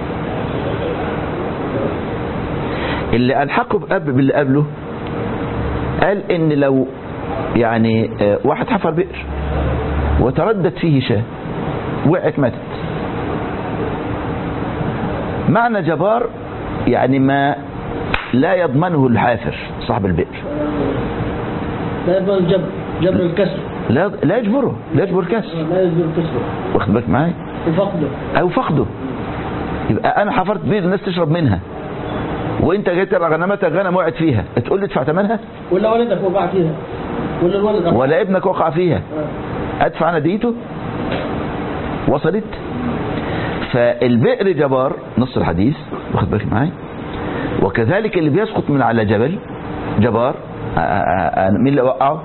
S1: اللي ألحقه بقبل باللي قبله قال ان لو يعني آه، واحد حفر بئر وتردد فيه شاة وقعت ماتت معنى جبار يعني ما لا يضمنه الحافر صاحب البئر
S2: لا يضمن الجبر جبر الكسر
S1: لا لا يجبره لا يجبر الكسر
S2: لا يجبر كسره
S1: واخد بالك معايا
S2: وفقده
S1: او فقده يبقى انا حفرت بير الناس تشرب منها وانت جيت ترى غنمتك غنم وقعت فيها تقول لي ادفع ثمنها
S2: ولا ولدك وقع فيها ولا الولد وقع.
S1: ولا ابنك وقع فيها
S2: آه.
S1: ادفع انا ديته وصلت فالبئر جبار نص الحديث واخد بالك معايا وكذلك اللي بيسقط من على جبل جبار آه، آه، آه، مين اللي وقعه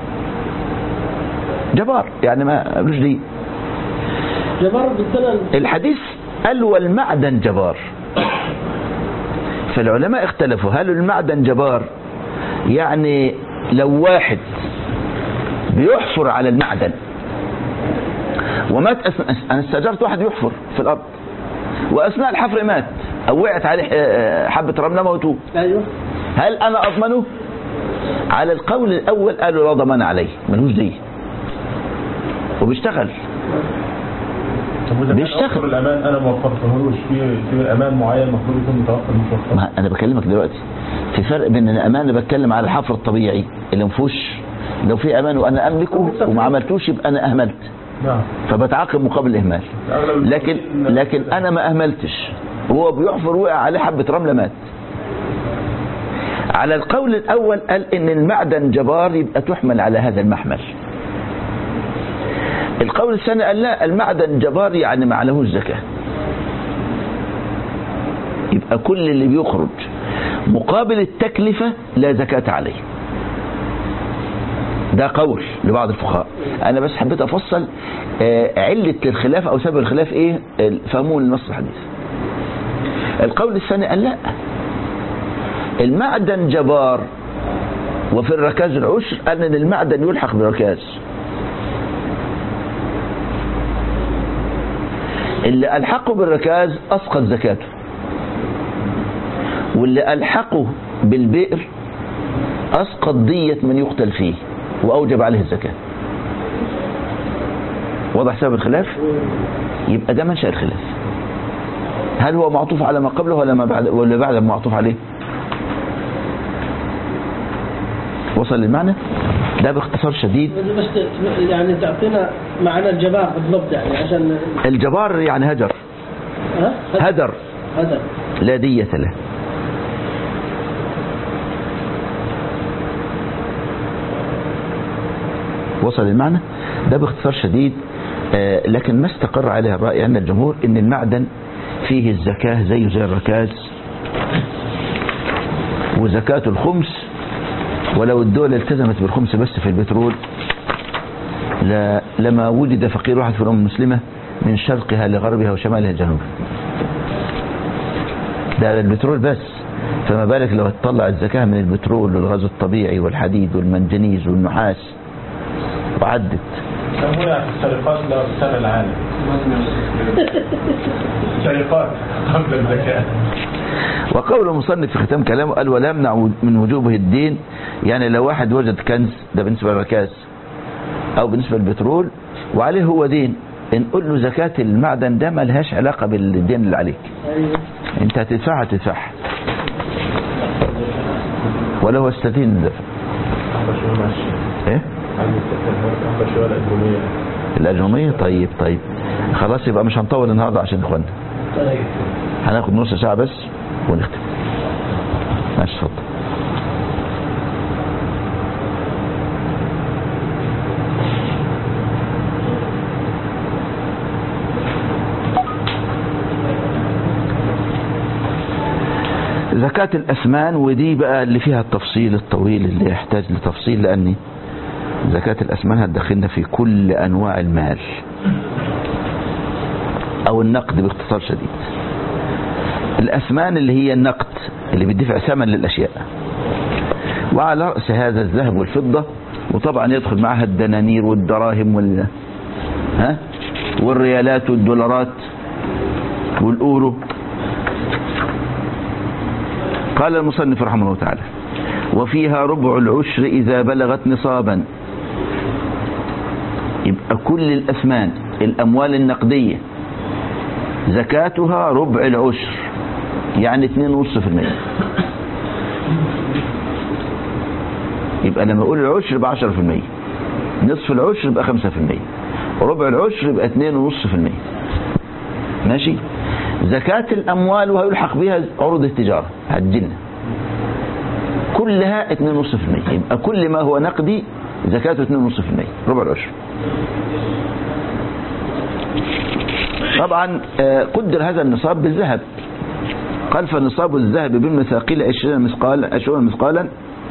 S1: جبار يعني ما ملوش دي
S2: جبر بالسنة
S1: الحديث قال والمعدن جبار فالعلماء اختلفوا هل المعدن جبار يعني لو واحد بيحفر على المعدن ومات أثناء أنا استأجرت واحد يحفر في الأرض وأثناء الحفر مات أو وقعت عليه آه، حبة رملة موتوه
S2: ايوه
S1: هل أنا أضمنه على القول الأول قالوا لا ضمان عليه ملوش دي وبيشتغل
S3: طب وإذا كان
S1: بيشتغل.
S3: أوفر الامان انا ما وفرتهولوش في في امان معين المفروض يكون متوفر مش متوفر
S1: ما انا بكلمك دلوقتي في فرق بين الامان اللي بتكلم على الحفر الطبيعي اللي مفهوش لو في امان وانا املكه وما عملتوش يبقى انا اهملت
S3: نعم
S1: فبتعاقب مقابل الاهمال
S3: أغلب
S1: لكن
S3: المسؤولين-
S1: لكن انا ما اهملتش هو بيحفر وقع عليه حبه رمله مات على القول الاول قال ان المعدن جبار يبقى تحمل على هذا المحمل القول الثاني قال لا المعدن جبار يعني ما عليهوش زكاه يبقى كل اللي بيخرج مقابل التكلفة لا زكاة عليه ده قول لبعض الفقهاء انا بس حبيت افصل آه، علة الخلاف او سبب الخلاف ايه ال- فهموه النص الحديث القول الثاني قال لا المعدن جبار وفي الركاز العشر قال ان المعدن يلحق بالركاز اللي ألحقه بالركاز أسقط زكاته واللي ألحقه بالبئر أسقط دية من يقتل فيه وأوجب عليه الزكاة واضح سبب الخلاف يبقى ده منشأ الخلاف هل هو معطوف على ما قبله ولا ما بعد ولا بعد ما معطوف عليه وصل للمعنى ده باختصار شديد
S2: بس ت- يعني تعطينا معنى الجبار بالضبط يعني عشان
S1: الجبار يعني هجر
S2: ها
S1: هدر
S2: هذا
S1: لا دية له وصل المعنى ده باختصار شديد آه، لكن ما استقر عليه الرأي عند الجمهور ان المعدن فيه الزكاة زيه زي الركاز وزكاة الخمس ولو الدولة التزمت بالخمس بس في البترول لا لما وجد فقير واحد في الأمة المسلمة من شرقها لغربها وشمالها لجنوبها ده البترول بس فما بالك لو تطلع الزكاة من البترول والغاز الطبيعي والحديد والمنجنيز والنحاس وعدت
S3: سموها في السرقات ده بسبب العالم سرقات قبل الزكاة
S1: وقول المصنف في ختام كلامه قال ولا يمنع من وجوبه الدين يعني لو واحد وجد كنز ده بالنسبة للركاز او بالنسبة للبترول وعليه هو دين نقول له زكاة المعدن ده ملهاش علاقة بالدين اللي عليك
S2: ايوه
S1: انت هتدفعها تدفعها ولو استدين دفع
S3: أخبر شوية ماشي
S1: ايه
S3: عندي أخبر شوية الأجرومية
S1: الأجرومية طيب طيب خلاص يبقى مش هنطول النهاردة عشان اخوانا
S2: طيب
S1: هناخد نص ساعة بس ونختم ماشي اتفضل زكاة الأثمان ودي بقى اللي فيها التفصيل الطويل اللي يحتاج لتفصيل لأني زكاة الأثمان هتدخلنا في كل أنواع المال أو النقد باختصار شديد الأثمان اللي هي النقد اللي بيدفع ثمن للأشياء وعلى رأس هذا الذهب والفضة وطبعا يدخل معها الدنانير والدراهم وال ها والريالات والدولارات والأورو قال المصنف رحمه الله تعالى وفيها ربع العشر إذا بلغت نصابا يبقى كل الأثمان الأموال النقدية زكاتها ربع العشر يعني 2.5% يبقى لما اقول العشر يبقى 10% نصف العشر يبقى 5% ربع العشر يبقى 2.5% ماشي زكاة الأموال وهيلحق بها عروض التجارة هتجيلنا كلها 2.5% يبقى كل ما هو نقدي زكاته 2.5% ربع العشر طبعا آه، قدر هذا النصاب بالذهب قال فنصاب الذهب بالمثاقيل 20 مثقال 20 مثقالا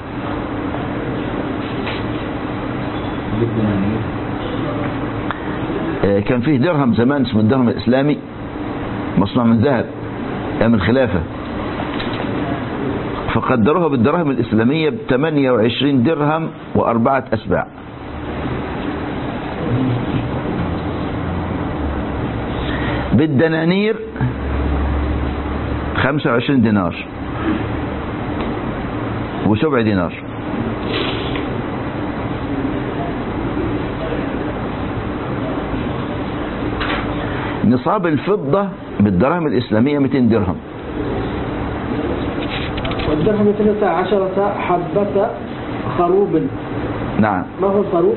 S1: آه، كان فيه درهم زمان اسمه الدرهم الإسلامي مصنوع من ذهب أيام الخلافة فقدروها بالدراهم الإسلامية ب 28 درهم وأربعة أسباع بالدنانير 25 دينار وسبع دينار نصاب الفضة بالدراهم الإسلامية 200 درهم
S2: والدرهم اثنتا عشرة حبة خروب
S1: نعم
S2: ما هو الخروب؟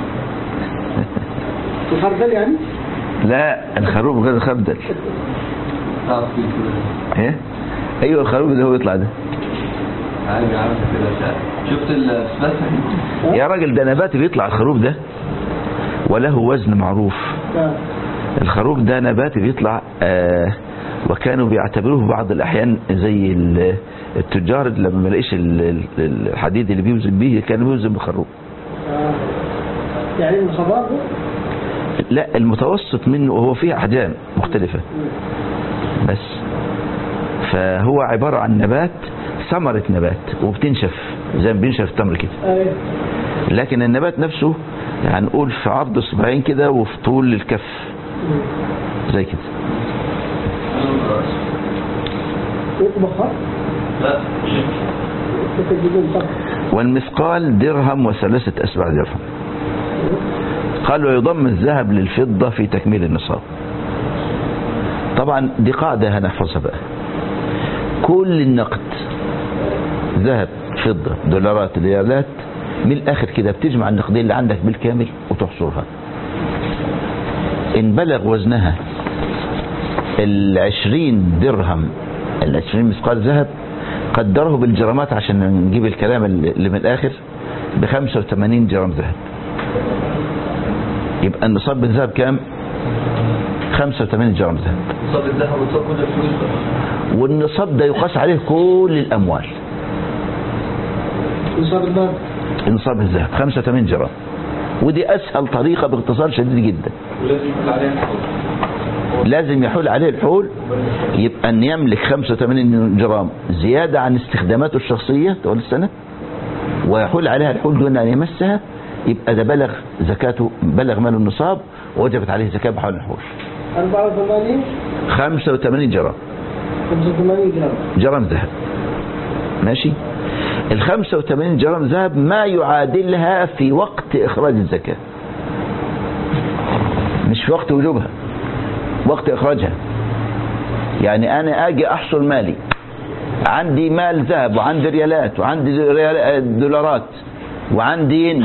S2: الخردل يعني؟
S1: لا الخروف غير الخردل
S4: تعرف في كده
S1: ايه ايوه الخروف اللي هو يطلع ده
S4: عادي عارف كده شفت الفلسفة
S1: يا راجل ده نبات بيطلع الخروف ده وله وزن معروف
S2: آه.
S1: الخروف ده نبات بيطلع آه وكانوا بيعتبروه بعض الأحيان زي ال- التجار اللي لما ما يلاقيش ال- ال- الحديد اللي بيوزن بيه كان بيوزن بالخروف
S2: آه. يعني الخضار هو؟
S1: لا المتوسط منه وهو فيه أحجام مختلفة بس فهو عبارة عن نبات ثمرة نبات وبتنشف زي ما بينشف التمر كده
S2: أيوه.
S1: لكن النبات نفسه هنقول في عرض الصباعين كده وفي طول الكف زي كده
S2: يطبخ ها؟
S4: لا
S2: بدون طبخ
S1: والمثقال درهم وثلاثة أسباع درهم قال ويضم الذهب للفضة في تكميل النصاب طبعا دي قاعدة هنحفظها بقى كل النقد ذهب فضة دولارات ريالات من الآخر كده بتجمع النقدين اللي عندك بالكامل وتحصرها إن بلغ وزنها العشرين درهم العشرين مثقال ذهب قدره بالجرامات عشان نجيب الكلام اللي من الآخر ب 85 جرام ذهب يبقى النصاب بالذهب كام 85 جرام ذهب
S4: صاب الذهب وصاب كل الفلوس بقى.
S1: والنصاب ده يقاس عليه كل الأموال
S2: يصاب الباب
S1: نصاب الذهب 85 جرام ودي أسهل طريقة باختصار شديد جدا
S4: ولازم يكون عليها الحول
S1: لازم يحول عليه الحول يبقى أن يملك 85 جرام زيادة عن استخداماته الشخصية طول السنة ويحول عليها الحول دون أن يمسها يبقى ده بلغ زكاته بلغ مال النصاب ووجبت عليه زكاة بحول الحول
S2: 84
S1: 85 جرام
S2: 85 جرام
S1: جرام ذهب ماشي ال 85 جرام ذهب ما يعادلها في وقت إخراج الزكاة مش في وقت وجوبها وقت إخراجها يعني أنا أجي أحصل مالي عندي مال ذهب وعندي ريالات وعندي ريال- دولارات وعندي ين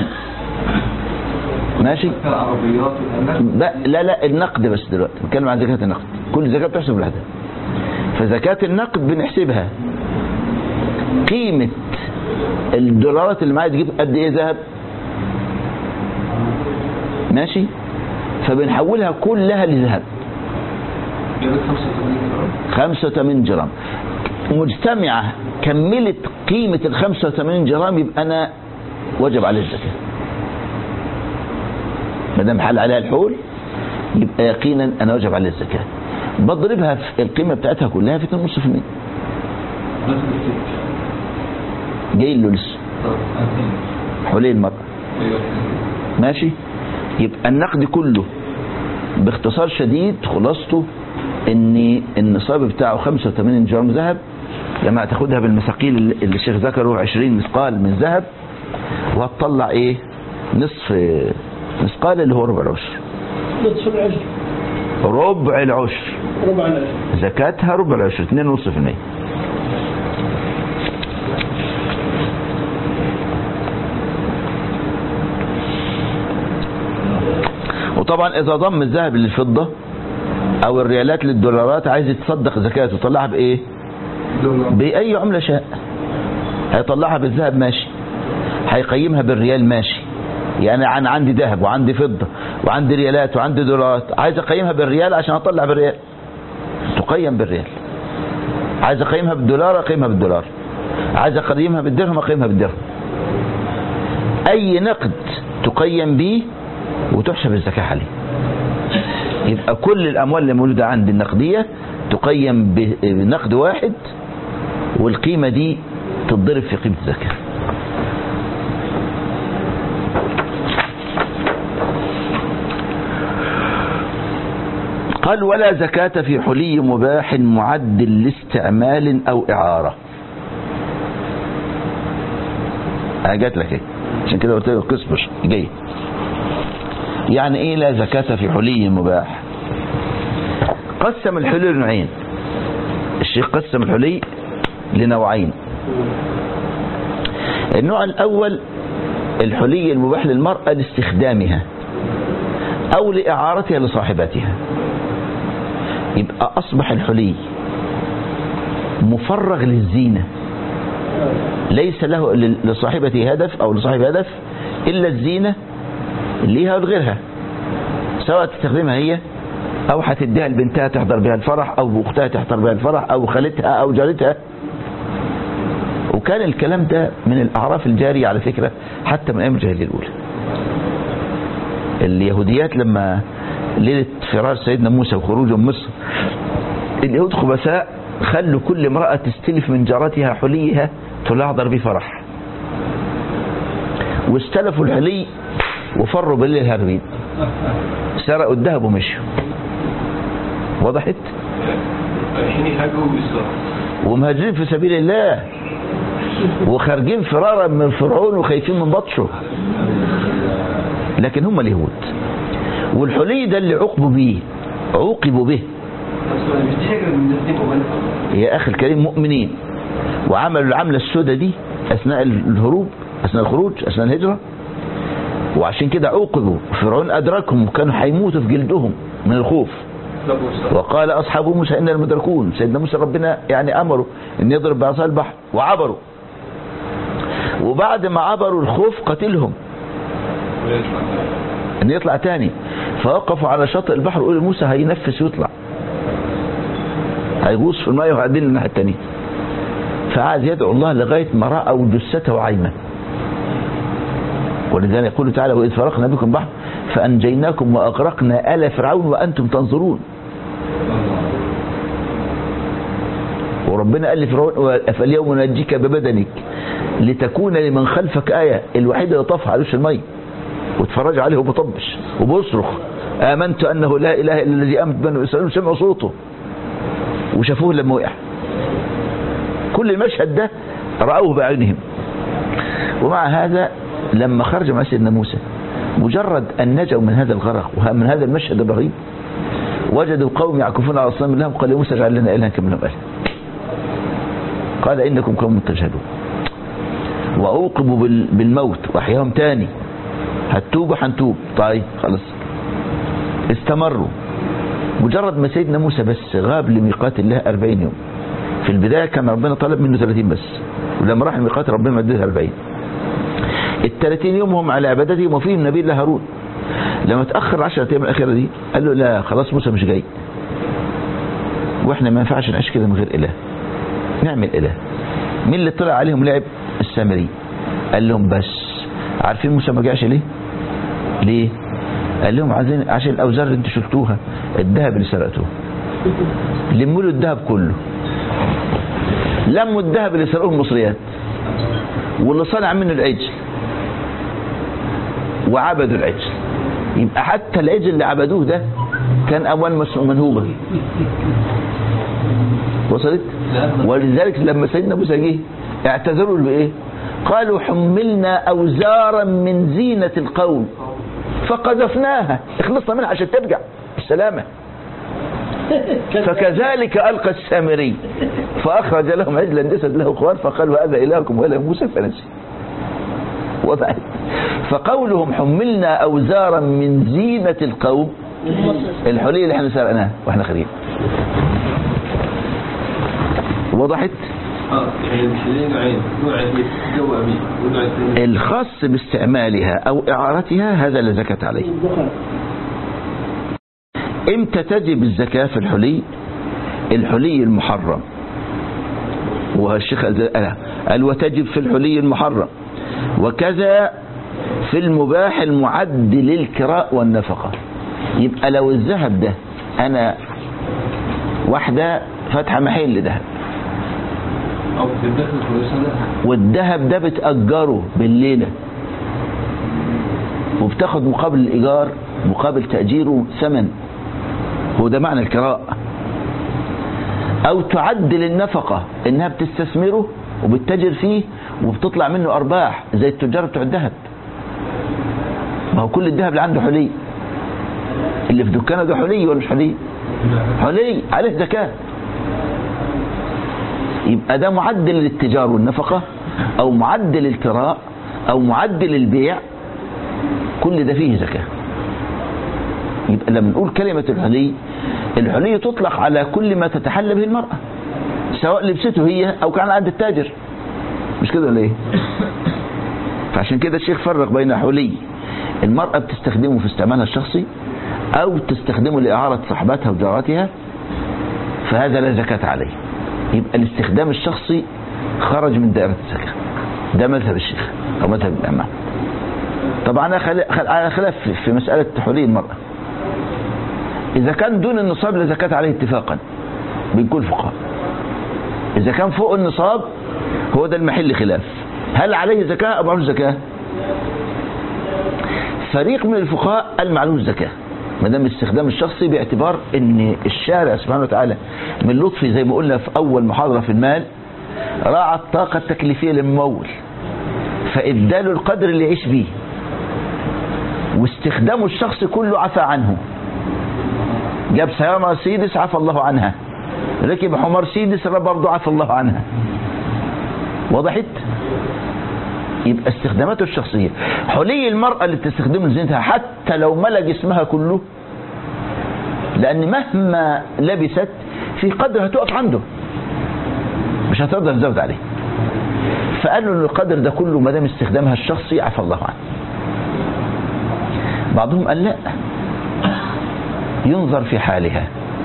S1: ماشي
S4: العربيات والأملاك
S1: لا لا لا النقد بس دلوقتي بتكلم عن زكاة النقد كل زكاة بتحسب لوحدها فزكاة النقد بنحسبها قيمة الدولارات اللي معايا تجيب قد ايه ذهب ماشي فبنحولها كلها لذهب
S4: جابت 85 جرام
S1: 85 جرام مجتمعة كملت قيمة ال 85 جرام يبقى أنا وجب عليه الزكاة ما دام حل عليها الحول يبقى يقينا أنا وجب عليه الزكاة بضربها في القيمة بتاعتها كلها في 2.5%
S4: نفس الست
S1: جاي له لسه
S4: طب أنتين.
S1: حولي المرأة
S4: أيوة
S1: ماشي يبقى النقد كله باختصار شديد خلاصته ان النصاب بتاعه 85 جرام ذهب لما هتاخدها بالمثاقيل اللي اللي الشيخ ذكره 20 مثقال من ذهب وهتطلع ايه نصف مثقال اللي هو ربع العشر
S2: نصف العشر
S1: ربع العشر
S2: ربع العشر
S1: زكاتها ربع العشر 2.5% وطبعا اذا ضم الذهب للفضة او الريالات للدولارات عايز يتصدق زكاة يطلعها بايه
S4: دولار
S1: باي عملة شاء هيطلعها بالذهب ماشي هيقيمها بالريال ماشي يعني انا عندي ذهب وعندي فضة وعندي ريالات وعندي دولارات عايز اقيمها بالريال عشان اطلع بالريال تقيم بالريال عايز اقيمها بالدولار اقيمها بالدولار عايز اقيمها بالدرهم اقيمها بالدرهم اي نقد تقيم به وتحسب الزكاة عليه يبقى كل الاموال اللي موجودة عندي النقدية تقيم ب- بنقد واحد والقيمة دي تتضرب في قيمة الزكاة قال ولا زكاة في حلي مباح معد لاستعمال أو إعارة جات لك ايه عشان كده قلت لك القسم مش جاي يعني ايه لا زكاة في حلي مباح قسم الحلي لنوعين الشيخ قسم الحلي لنوعين النوع الأول الحلي المباح للمرأة لاستخدامها أو لإعارتها لصاحبتها يبقى أصبح الحلي مفرغ للزينة ليس له لصاحبته هدف أو لصاحب هدف إلا الزينة ليها ولغيرها سواء تستخدمها هي او هتديها لبنتها تحضر بها الفرح او اختها تحضر بها الفرح او خالتها او جارتها وكان الكلام ده من الاعراف الجاريه على فكره حتى من ايام الجاهليه الاولى اليهوديات لما ليله فرار سيدنا موسى وخروجه من مصر اليهود خبثاء خلوا كل امراه تستلف من جارتها حليها تلاحظر به فرح واستلفوا الحلي وفروا بالليل هاربين سرقوا الذهب ومشوا وضحت
S4: رايحين يهاجروا ويسرقوا
S1: ومهاجرين في سبيل الله وخارجين فرارا من فرعون وخايفين من بطشه لكن هم اليهود والحلي ده اللي عوقبوا بيه عوقبوا به
S4: بس مش دي حاجه من الناس دي مؤمنه
S1: يا اخي الكريم مؤمنين وعملوا العمله السوداء دي اثناء الهروب اثناء الخروج اثناء الهجره وعشان كده عوقبوا فرعون ادركهم وكانوا هيموتوا في جلدهم من الخوف
S4: سرقوا وسرقوا
S1: وقال اصحاب موسى انا المدركون سيدنا موسى ربنا يعني امره ان يضرب بعصا البحر وعبروا وبعد ما عبروا الخوف قتلهم
S4: ويطلع
S1: ان يطلع تاني فوقفوا على شاطئ البحر وقالوا موسى هينفس ويطلع هيغوص في الماء وهيعدين الناحيه التانيه فعاد يدعو الله لغايه ما راوا جثته عايمه ولذلك يقول تعالى واذ فرقنا بكم بحر فانجيناكم واغرقنا ال فرعون وانتم تنظرون وربنا قال لفرعون فاليوم ننجيك ببدنك لتكون لمن خلفك آية الوحيد اللي طفح على وش المية واتفرج عليه وبطبش وبيصرخ آمنت أنه لا إله إلا الذي آمنت بنو إسرائيل وسمعوا صوته وشافوه لما وقع كل المشهد ده رأوه بعينهم ومع هذا لما خرج مع سيدنا موسى مجرد أن نجوا من هذا الغرق ومن هذا المشهد الرهيب وجدوا قوم يعكفون على أصنام لهم قال يا موسى اجعل لنا إلها كما لهم إله قال إنكم قوم تجهلون وأوقبوا بال- بالموت وأحياهم تاني هتوبوا هنتوب طيب خلاص استمروا مجرد ما سيدنا موسى بس غاب لميقات الله 40 يوم في البداية كان ربنا طلب منه 30 بس ولما راح لميقات ربنا مددها 40 ال 30 يوم هم على عبادتهم وفيهم نبي الله هارون لما تأخر 10 أيام الأخيرة دي قال له لا خلاص موسى مش جاي واحنا ما ينفعش نعيش كده من غير إله نعمل إله مين اللي طلع عليهم لعب السامري قال لهم بس عارفين موسى ما جاش ليه ليه قال لهم عايزين عشان الاوزار اللي انتوا شفتوها الذهب اللي سرقتوه لموا له الذهب كله لموا الذهب اللي سرقوه المصريات واللي صنع منه العجل وعبدوا العجل يبقى حتى العجل اللي عبدوه ده كان اموال مس- منهوبه وصلت ولذلك لما سيدنا موسى جه اعتذروا بايه قالوا حملنا اوزارا من زينه القوم فقذفناها اخلصنا منها عشان ترجع بالسلامه فكذلك القى السامري فاخرج لهم عجلا جسد له خوار فقالوا هذا الهكم واله موسى فنسي وضعت فقولهم حملنا اوزارا من زينه القوم الحلي اللي احنا سرقناها واحنا خارجين وضحت
S4: اه يعني مش ليه نوعين نوع جو امين ونوع الثاني
S1: الخاص باستعمالها او اعارتها هذا لا زكاة عليه
S2: الدخان
S1: امتى تجب الزكاة في الحلي الحلي المحرم والشيخ قال قال وتجب في الحلي المحرم وكذا في المباح المعد للكراء والنفقة يبقى لو الذهب ده انا واحدة فاتحة محل ذهب
S4: او في الدخل كويسه
S1: والذهب ده بتأجره بالليلة وبتاخد مقابل الإيجار مقابل تأجيره ثمن هو ده معنى الكراء أو تعدل النفقة إنها بتستثمره وبتتاجر فيه وبتطلع منه أرباح زي التجار بتوع الذهب ما هو كل الذهب اللي عنده حلي اللي في دكانه ده حلي ولا مش حلي حلي عليه زكاه يبقى ده معدل للتجار والنفقة أو معدل الكراء أو معدل البيع كل ده فيه زكاة يبقى لما نقول كلمة الحلي الحلي تطلق على كل ما تتحلى به المرأة سواء لبسته هي أو كان عند التاجر مش كده ولا ايه فعشان كده الشيخ فرق بين حلي المرأة بتستخدمه في استعمالها الشخصي أو تستخدمه لإعارة صاحبتها وجارتها فهذا لا زكاة عليه يبقى الاستخدام الشخصي خرج من دائرة الزكاة ده مذهب الشيخ أو مذهب الإمام طبعا أنا خل- خل- على خلاف في- في مسألة حلي المرأة إذا كان دون النصاب لا زكاة عليه اتفاقا بين كل الفقهاء إذا كان فوق النصاب هو ده المحل خلاف هل عليه زكاة أو معلوش زكاة فريق من الفقهاء قال معلوش زكاة ما دام الاستخدام الشخصي باعتبار ان الشارع سبحانه وتعالى من لطفه زي ما قلنا في اول محاضرة في المال راعى الطاقة التكليفية للممول فاداله القدر اللي يعيش بيه واستخدامه الشخصي كله عفى عنه جاب سيارة مرسيدس عفى الله عنها ركب حمار سيدس برضه عفى الله عنها وضحت يبقى استخداماته الشخصية حلي المرأة اللي بتستخدمه لزينتها حتى لو ملا جسمها كله لأن مهما لبست في قدر هتقف عنده مش هتقدر تزود عليه فقالوا ان القدر ده كله ما دام استخدامها الشخصي عفى الله عنه بعضهم قال لا ينظر في حالها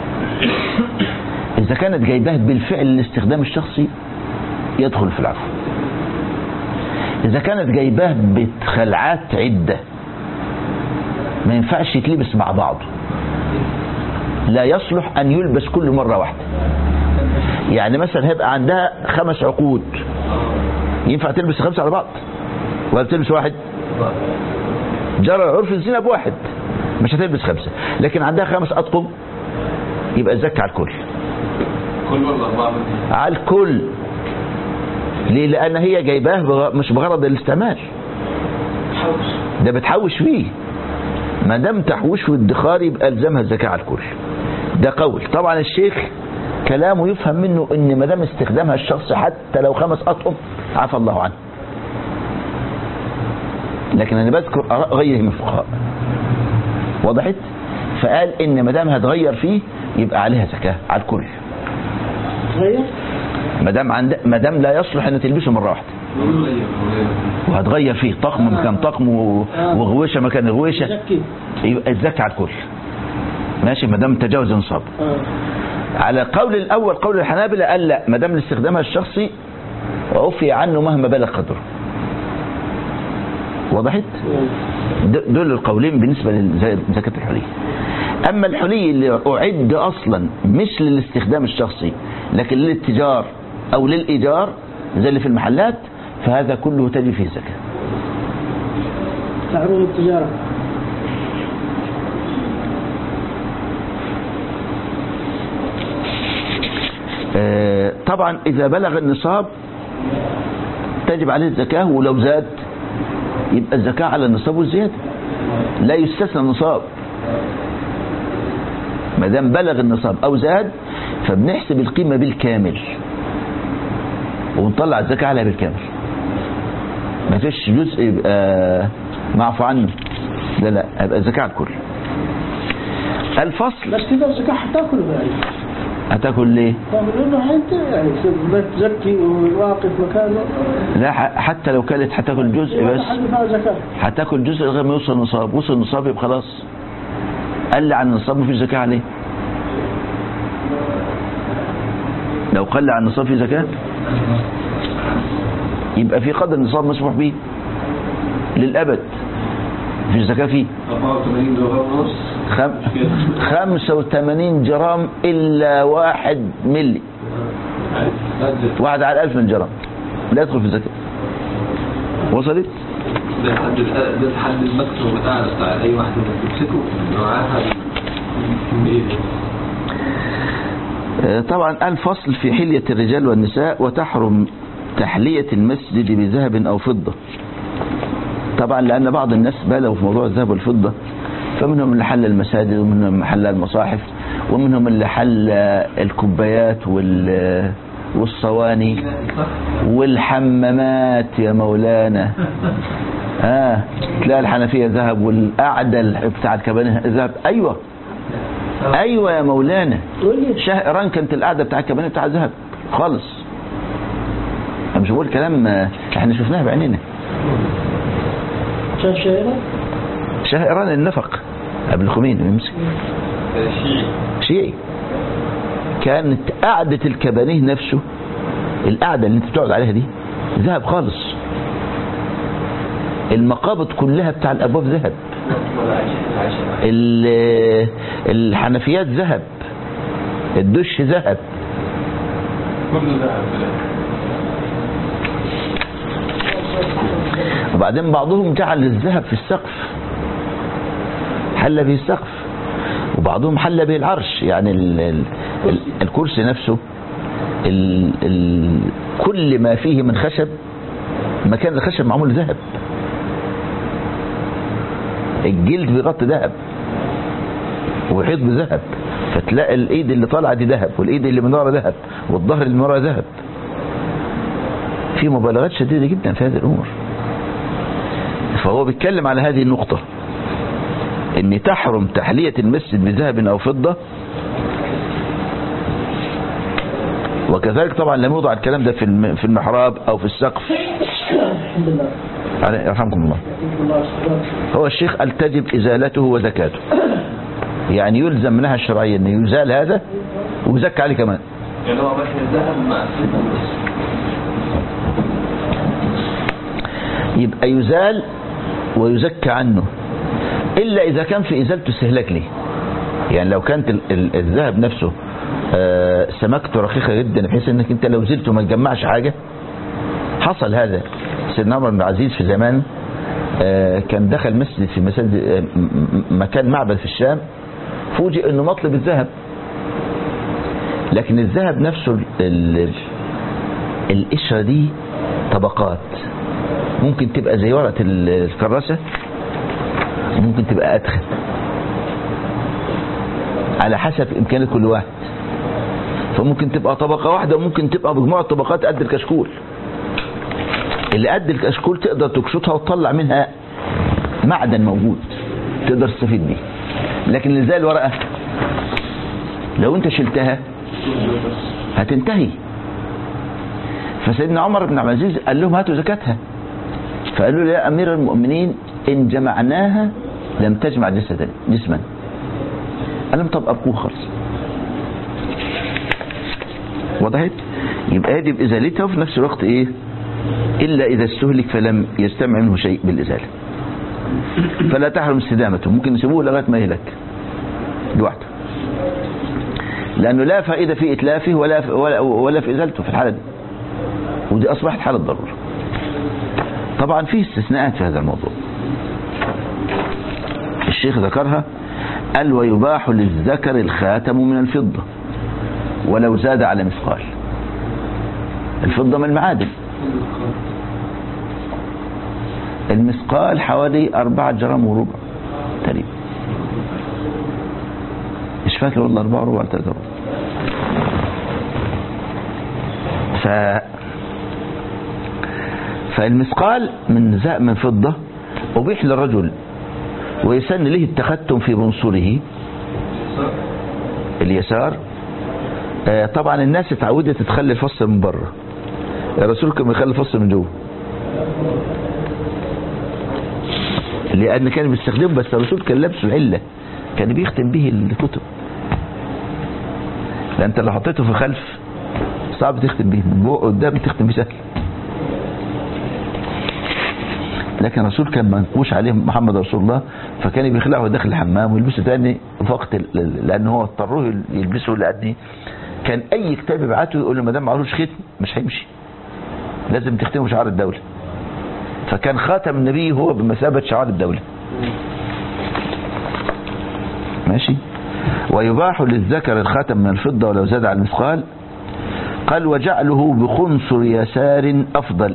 S1: إذا كانت جايباه بالفعل الاستخدام الشخصي يدخل في العفو إذا كانت جايباه بخلعات عدة ما ينفعش يتلبس مع بعضه لا يصلح أن يلبس كل مرة واحدة يعني مثلا هيبقى عندها خمس عقود ينفع تلبس خمسة على بعض ولا تلبس واحد جرى عرف الزنا بواحد مش هتلبس خمسة لكن عندها خمس أطقم يبقى الزكاة على الكل
S4: كل مرة أربعة مثلا
S1: على الكل ليه لأن هي جايباه بغ- مش بغرض الاستعمال ده بتحوش فيه ما دام تحوش وادخار يبقى الزمها الزكاة على الكل ده قول طبعا الشيخ كلامه يفهم منه ان ما دام استخدامها الشخصي حتى لو خمس اطقم عفى الله عنه لكن انا بذكر اراء غيره من الفقهاء وضحت فقال ان ما دام هتغير فيه يبقى عليها زكاة على الكل
S2: غير
S1: ما دام عند ما دام لا يصلح ان تلبسه مره واحده وهتغير فيه طقم مكان طقم و- وغويشه مكان غويشه
S2: زكي
S1: يبقى الزكاه على الكل ماشي ما دام تجاوز النصاب
S2: آه.
S1: على قول الاول قول الحنابلة قال لا ما دام لاستخدامها الشخصي عفي عنه مهما بلغ قدره وضحت د- دول القولين بالنسبة لزكاة الحلي أما الحلي اللي أعد أصلا مش للاستخدام الشخصي لكن للاتجار أو للإيجار زي اللي في المحلات فهذا كله تجي فيه زكاة
S2: تعرض التجارة
S1: آه، طبعا إذا بلغ النصاب تجب عليه الزكاة ولو زاد يبقى الزكاة على النصاب والزيادة لا يستثنى النصاب ما دام بلغ النصاب أو زاد فبنحسب القيمة بالكامل ونطلع الزكاة عليها بالكامل ما فيش جزء يبقى معفو عنه لا لا يبقى الزكاة على الكل الفصل
S2: بس إذا الزكاة حتاكل يعني
S1: هتاكل ليه
S2: تاكل لأنه أنت يعني تصير تزكي وواقف مكانه
S1: لا ح- حتى لو كانت هتاكل جزء
S2: ما
S1: بس
S2: تحل فيها زكاة
S1: هتاكل جزء لغايه ما يوصل نصاب وصل النصاب يبقى خلاص قل عن النصاب مفيش زكاه عليه لو قل عن النصاب في زكاه يبقى في قدر النصاب مسموح به للابد مفيش زكاه فيه
S4: 84 درهم ونص
S1: خم... 85 جرام الا واحد ملي
S4: أجل
S1: واحد على الألف من جرام لا يدخل في الزكاه وصلت
S4: ده الحد الأ- ده الحد الماكسيموم الأعلى بتاع أي واحد بتمسكه معاها الكمية دي
S1: آه، طبعا الفصل في حلية الرجال والنساء وتحرم تحلية المسجد بذهب أو فضة طبعا لأن بعض الناس بالغوا في موضوع الذهب والفضة فمنهم اللي حل المساجد ومنهم اللي حل المصاحف ومنهم اللي حل آه، الكوبايات وال والصواني والحمامات يا مولانا اه تلاقي الحنفية ذهب والأعدل بتاع الكبانيه ذهب أيوة أيوة يا مولانا
S2: واللي
S1: شهران كانت القعده بتاع الكبانيه بتاع ذهب خالص انا مش بقول كلام آه، احنا شفناه بعينينا
S2: شاف شيرة
S1: شهران النفق قبل الخميني يمسك
S4: شيعي
S1: شيعي كانت قعدة الكبانيه نفسه القعدة اللي انت بتقعد عليها دي ذهب خالص المقابض كلها بتاع الابواب ذهب ال- الحنفيات ذهب الدش ذهب
S4: كله ذهب في الآخر.
S1: وبعدين بعضهم جعل الذهب في السقف حل به السقف وبعضهم حل به العرش يعني ال ال ال الكرسي نفسه ال ال كل ما فيه من خشب مكان الخشب معمول ذهب الجلد بيغطي ذهب ويحيط بذهب فتلاقي الايد اللي طالعه دي ذهب والايد اللي من ورا ذهب والظهر اللي من ورا ذهب في مبالغات شديده جدا في هذه الامور فهو بيتكلم على هذه النقطة ان تحرم تحلية المسجد بذهب او فضة وكذلك طبعا لم يوضع الكلام ده في الم- في المحراب او في السقف
S2: الحمد لله
S1: على- يرحمكم الله
S2: يعطيكم الله الشكر.
S1: هو الشيخ قال تجب ازالته وزكاته يعني يلزم منها الشرعية ان يزال هذا ويزكى عليه كمان
S4: يعني هو مثلا الذهب مع الفضة
S1: يبقى يزال ويزكى عنه إلا إذا كان في إزالته استهلاك ليه يعني لو كانت ال- ال- الذهب نفسه آه، سمكته رقيقة جدا بحيث انك انت لو زلته ما تجمعش حاجة حصل هذا سيدنا عمر بن العزيز في زمان آه، كان دخل مسجد في مسجد آه، م- م- مكان معبد في الشام فوجئ انه مطلب الذهب لكن الذهب نفسه ال- ال- القشرة دي طبقات ممكن تبقى زي ورقة ال- الكراسة ممكن تبقى أدخن على حسب إمكانية كل واحد فممكن تبقى طبقة واحدة وممكن تبقى مجموعة طبقات قد الكشكول اللي قد الكشكول تقدر تكشطها وتطلع منها معدن موجود تقدر تستفيد بيه لكن اللي زي الورقة لو انت شلتها هتنتهي فسيدنا عمر بن عبد العزيز قال لهم هاتوا زكاتها فقالوا له يا امير المؤمنين ان جمعناها لم تجمع جسدا جسما قال لهم طب ابقوه خالص وضحت يبقى يجب ازالتها وفي نفس الوقت ايه الا اذا استهلك فلم يستمع منه شيء بالازاله فلا تحرم استدامته ممكن يسيبوه لغايه ما يهلك لوحده لانه لا فائده في اتلافه ولا ولا, ولا في ازالته في الحاله دي ودي اصبحت حاله ضروره طبعا في استثناءات في هذا الموضوع الشيخ ذكرها قال ويباح للذكر الخاتم من الفضة ولو زاد على مثقال الفضة من المعادن المثقال حوالي أربعة جرام وربع تقريبا مش فاكر والله أربعة وربع ولا ثلاثة وربع ف فالمثقال من ز- من فضة أبيح للرجل ويسن له التختم في بنصره اليسار آه، طبعا الناس اتعودت تخلي الفص من بره الرسول كان بيخلي الفص من جوه لان كان بيستخدمه بس الرسول كان لابسه العله كان بيختم به الكتب لان انت لو حطيته في خلف صعب تختم به من جوه قدام تختم به سهل لكن الرسول كان منقوش عليه محمد رسول الله فكان بيخلعه داخل الحمام ويلبسه تاني في وقت ال- لان هو اضطروه يلبسه لان كان اي كتاب يبعته يقول له ما دام معلوش ختم مش هيمشي لازم تختمه شعار الدوله فكان خاتم النبي هو بمثابه شعار الدوله ماشي ويباح للذكر الخاتم من الفضه ولو زاد على المثقال قال وجعله بخنصر يسار افضل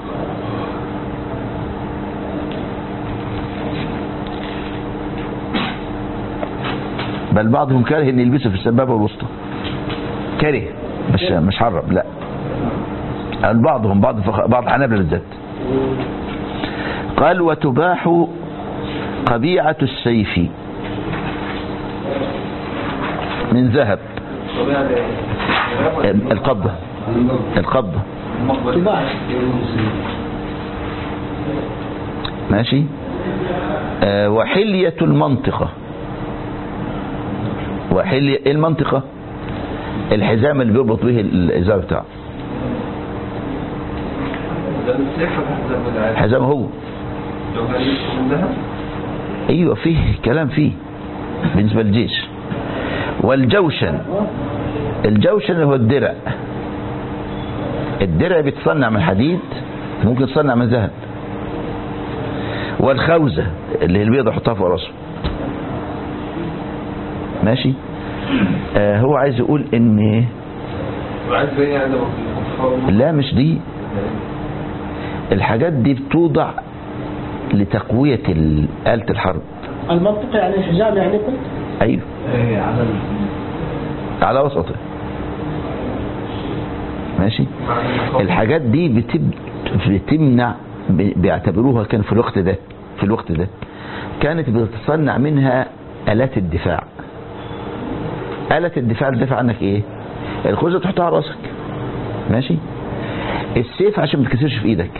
S1: بل بعضهم كاره ان يلبسه في السبابه والوسطى كره مش مش حرم لا قال بعضهم بعض فخ... بعض الحنابلة بالذات قال وتباح قبيعة السيف من ذهب القبضة القبضة
S2: طباع
S1: ماشي آه وحلية المنطقة وحلية ايه المنطقة الحزام اللي بيربط به الازار بتاعه
S4: ده مسيحة زي ما ده عارف
S1: الحزام هو
S4: لو هنلبسه من ذهب
S1: ايوه فيه كلام فيه بالنسبة للجيش والجوشن الجوشن اللي هو الدرع الدرع بيتصنع من حديد ممكن يتصنع من ذهب والخوذة اللي هي البيضة يحطها فوق راسه ماشي آه هو عايز يقول ان
S4: وعايز ايه يعني لو في الكفار
S1: لا مش دي الحاجات دي بتوضع لتقوية ال- آلة الحرب
S2: المنطق يعني الحجام يعني قلت
S1: ايوه على وسطه ماشي الحاجات دي بتب... بتمنع ب- بيعتبروها كان في الوقت ده في الوقت ده كانت بتتصنع منها آلات الدفاع آلة الدفاع اللي تدافع عنك ايه الخوذة تحطها على راسك ماشي السيف عشان ما تكسرش في ايدك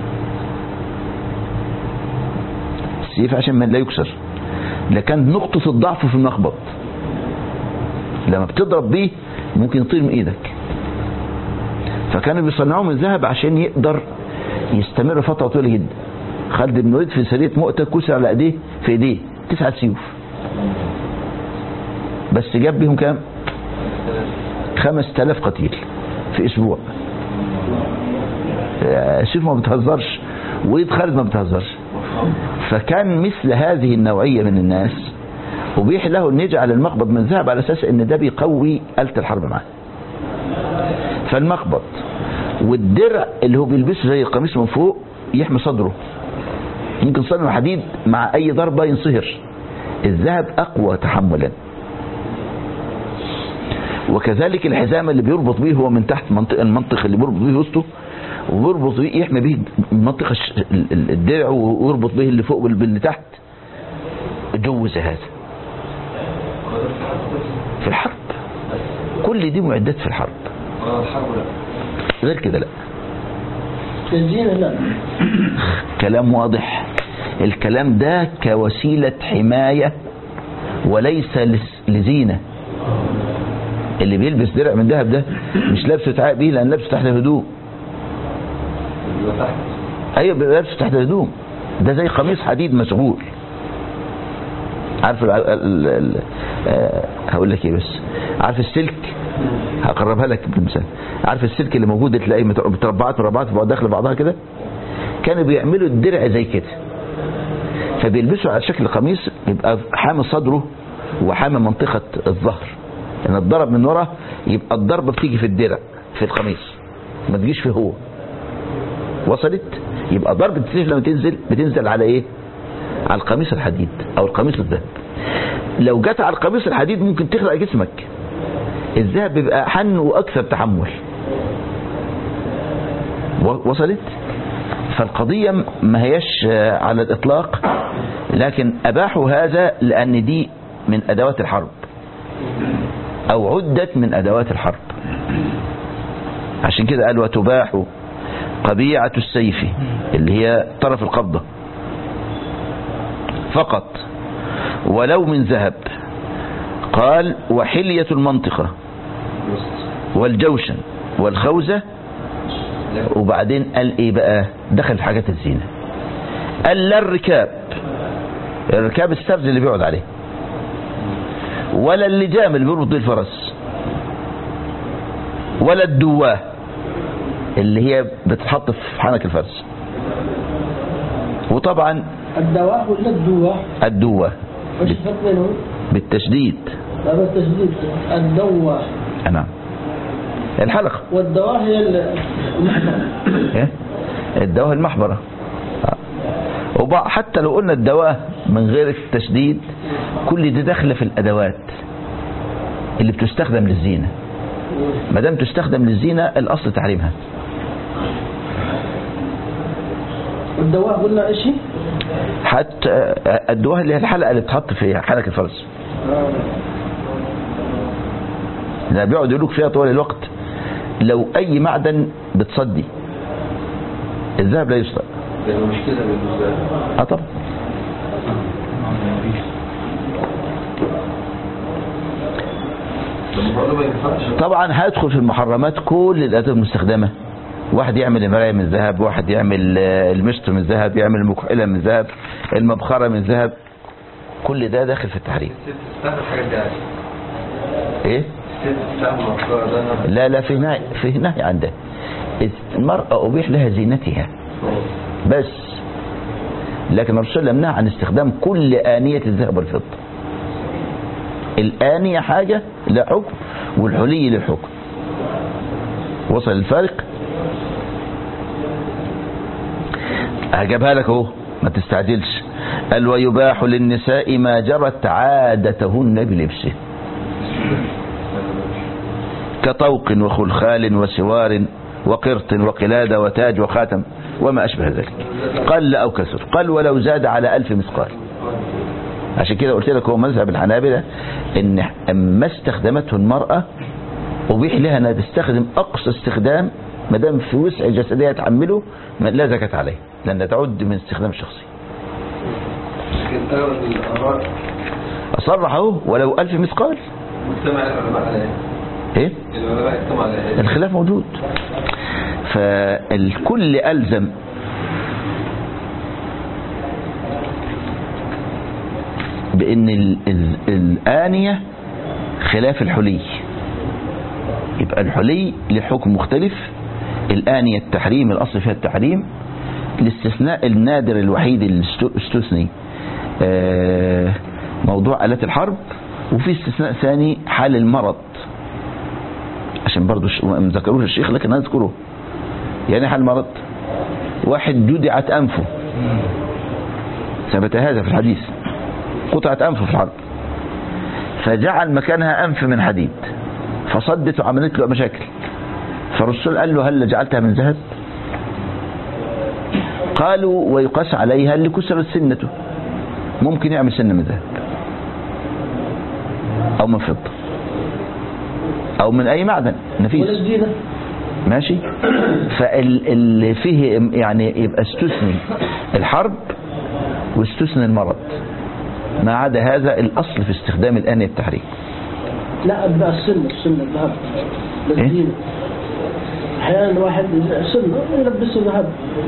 S1: السيف عشان ما لا يكسر لكن نقطة الضعف في المخبط لما بتضرب بيه ممكن يطير من ايدك فكانوا بيصنعوه من ذهب عشان يقدر يستمر فترة طويلة جدا خالد بن الوليد في سرية مؤتة كسر على ايديه في ايديه تسعة سيوف بس جاب بيهم كام خمس تلاف قتيل في اسبوع آه، سيوف ما بتهزرش وايد خالد ما بتهزرش فكان مثل هذه النوعية من الناس وبيح له ان يجعل المقبض من ذهب على اساس ان ده بيقوي آلة الحرب معاه فالمقبض والدرع اللي هو بيلبسه زي القميص من فوق يحمي صدره ممكن صنع حديد مع اي ضربة ينصهر الذهب اقوى تحملا وكذلك الحزام اللي بيربط به هو من تحت منطق المنطق اللي بيربط به وسطه وبيربط به يحمي به منطقة الش- ال- ال- الدرع ويربط به اللي فوق بال- باللي تحت جوز هذا في الحرب كل دي معدات في الحرب
S4: اه الحرب لا
S1: غير كده لا
S2: الزينة لا
S1: كلام واضح الكلام ده كوسيلة حماية وليس لس- لزينة اللي بيلبس درع من ذهب ده مش لابسه تعاق بيه لان لابسه تحت الهدوم
S4: يبقى تحت
S1: ايوه بيبقى لابسه تحت الهدوم ده زي قميص حديد مشغول عارف ال ال ال آه، هقول لك ايه بس عارف السلك هقربها لك بمثال عارف السلك اللي موجود تلاقيه مت- متربعات مربعات في بعض داخل بعضها كده كانوا بيعملوا الدرع زي كده فبيلبسوا على شكل قميص يبقى حامي صدره وحامي منطقة الظهر ان الضرب من ورا يبقى الضربة بتيجي في الدرع في القميص ما تجيش فيه هو وصلت يبقى ضربة السيف لما تنزل بتنزل على ايه على القميص الحديد او القميص الذهب لو جت على القميص الحديد ممكن تخلق جسمك الذهب بيبقى حن واكثر تحمل و- وصلت فالقضية ما هيش آه، على الإطلاق لكن أباحوا هذا لأن دي من أدوات الحرب أو عدت من أدوات الحرب عشان كده قال وتباح قبيعة السيف اللي هي طرف القبضة فقط ولو من ذهب قال وحلية المنطقة والجوشن والخوذة وبعدين قال ايه بقى دخل في حاجات الزينة قال لا الركاب الركاب السبز اللي بيقعد عليه ولا اللجام اللي بيربط بيه الفرس ولا الدواه اللي هي بتتحط في حنك الفرس وطبعا
S2: الدواء ولا الدواء
S1: الدواه
S2: وش الفرق بينهم؟
S1: بالتشديد
S2: هذا التشديد الدواء
S1: نعم الحلقة
S2: والدواء هي المحضرة
S1: إيه؟ الدواء المحبرة آه. وبع- حتى لو قلنا الدواء من غير التشديد كل دي داخله في الأدوات اللي بتستخدم للزينة ما دام تستخدم للزينة الأصل تحريمها
S2: والدواء قلنا ايش هي؟
S1: حتى آه، الدواء اللي هي الحلقة اللي بتحط في حلقة الفرس ده بيقعد يقولوك فيها طوال الوقت لو أي معدن بتصدي الذهب لا يصدق
S4: لأنه مش كده بالنسبة لي
S1: اه طبعا
S4: بقول ما ينفعش
S1: طبعا هيدخل في المحرمات كل الادوات المستخدمه واحد يعمل المرايه من ذهب واحد يعمل آه، المشط من ذهب يعمل المكحله من ذهب المبخره من ذهب كل ده داخل في التحريم
S4: الست تستعمل الحاجات دي عادي
S1: ايه
S4: الست تستعمل الافكار ده
S1: لا لا في نهي في نهي عن ده المرأة أبيح لها زينتها بس لكن الرسول لم نهى عن استخدام كل آنية الذهب والفضة الآنية حاجة لا حكم والحلي للحكم وصل الفرق هجابها لك اهو ما تستعجلش قال ويباح للنساء ما جرت عادتهن بلبسه كطوق وخلخال وسوار وقرط وقلادة وتاج وخاتم وما أشبه ذلك قل أو كثر قل ولو زاد على ألف مثقال عشان كده قلت لك هو مذهب الحنابلة ان ما استخدمته المرأة أبيح لها أنها تستخدم أقصى استخدام ما دام في وسع جسدها تحمله ما- لا زكاة عليه لأنها تعد من استخدام شخصي
S4: لكن اغلب الاراء
S1: أصرح أهو ولو ألف مثقال
S4: مجتمع العلماء على ايه؟
S1: إيه
S4: العلماء اجتمعوا على ايه؟
S1: الخلاف موجود فالكل ألزم بأن ال- ال- الآنية خلاف الحلي يبقى الحلي لحكم مختلف الآنية التحريم الأصل فيها التحريم الاستثناء النادر الوحيد اللي استو- استثني آه، موضوع آلات الحرب وفي استثناء ثاني حال المرض عشان برضو ش- ما ذكروش الشيخ لكن هذكره يعني حال مرض واحد جدعت أنفه ثبت هذا في الحديث قطعت أنفه في الحرب فجعل مكانها أنف من حديد فصدت وعملت له مشاكل فالرسول قال له هل جعلتها من ذهب قالوا ويقاس عليها اللي كسرت سنته ممكن يعمل سنة من ذهب أو من فضة أو من أي معدن نفيس
S2: ولا الزينة
S1: ماشي فاللي فيه يعني يبقى استثني الحرب واستثني المرض ما عدا هذا الأصل في استخدام الآن التحريم
S2: لا بقى السنة السنة الذهب
S1: إيه؟
S2: الزينة أحيانا واحد سنة يلبسه ذهب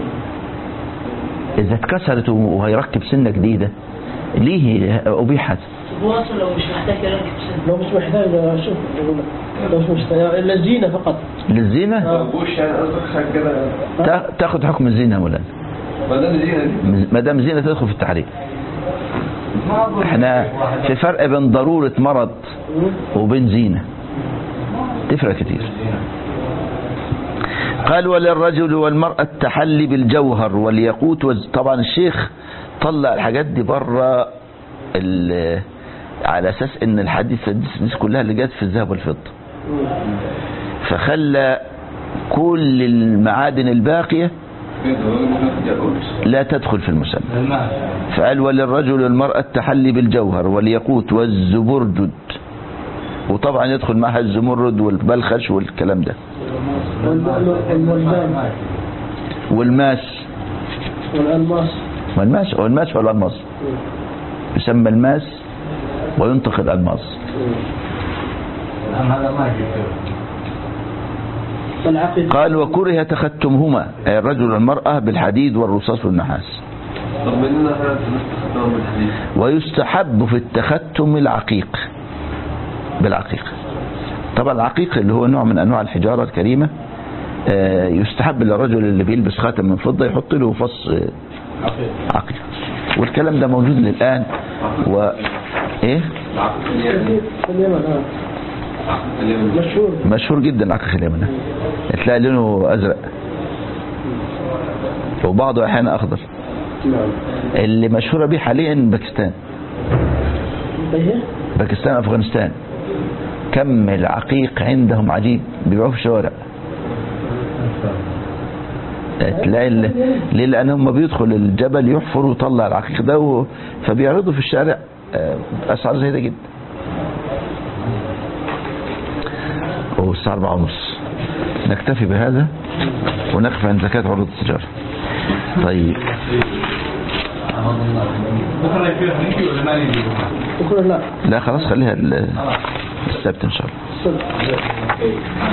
S1: إذا اتكسرت وهيركب سنة جديدة ليه أبيحت
S5: هو اصلا لو مش محتاج يركب سن
S2: لو مش محتاج شوف يقول لك لو مش محتاج إلا الزينة فقط
S1: للزينة
S2: آه.
S4: بوش يعني قصدك حاجه كده
S1: تا- تاخد حكم الزينة يا مولانا
S4: ما دام زينه دي
S1: ما دام زينة تدخل في التحريم احنا في فرق بين ضرورة مرض وبين زينة تفرق كتير قال وللرجل والمرأة التحلي بالجوهر والياقوت والز... طبعا الشيخ طلع الحاجات دي بره ال... على اساس ان الحديث الحديث كلها اللي جت في الذهب والفضة فخلى كل المعادن الباقية لا تدخل في المسمى فقال وللرجل والمرأة التحلي بالجوهر والياقوت والزبرجد وطبعا يدخل معها الزمرد والبلخش والكلام ده
S2: والمرجان
S1: والماس
S2: والألماس
S1: والماس والماس والألماس يسمى الماس وينطق الألماس
S2: والعقيقة
S1: قال وكره تختمهما أي الرجل والمرأة بالحديد والرصاص والنحاس
S4: طب مننا فعلا في ناس تستخدمها من الحديد
S1: ويستحب في التختم العقيق بالعقيق طبعا العقيق اللي هو نوع من أنواع الحجارة الكريمة آه، يستحب للرجل اللي بيلبس خاتم من فضة يحط له فص آه، عقيق والكلام ده موجود للآن و ايه
S4: العقل اليمني
S2: في اليمن آه.
S4: العقل اليمني
S2: مشهور
S1: مشهور جدا العقيق اليمني تلاقي لونه ازرق وبعضه احيانا اخضر
S2: نعم
S1: اللي مشهوره بيه حاليا باكستان
S2: ايه
S1: باكستان افغانستان كم العقيق عندهم عجيب بيبيعوه في الشوارع تلاقي ال- ليه لان هم بيدخل الجبل يحفر ويطلع العقيق ده و- فبيعرضوا في الشارع آه، اسعار زي ده جدا والساعة أربعة ونص نكتفي بهذا ونقف عند زكاة عروض التجارة طيب
S6: بكره يصير هنيجي ولا ما نيجي؟
S2: بكره لا
S1: لا خلاص خليها ال- السبت إن شاء الله
S2: السبت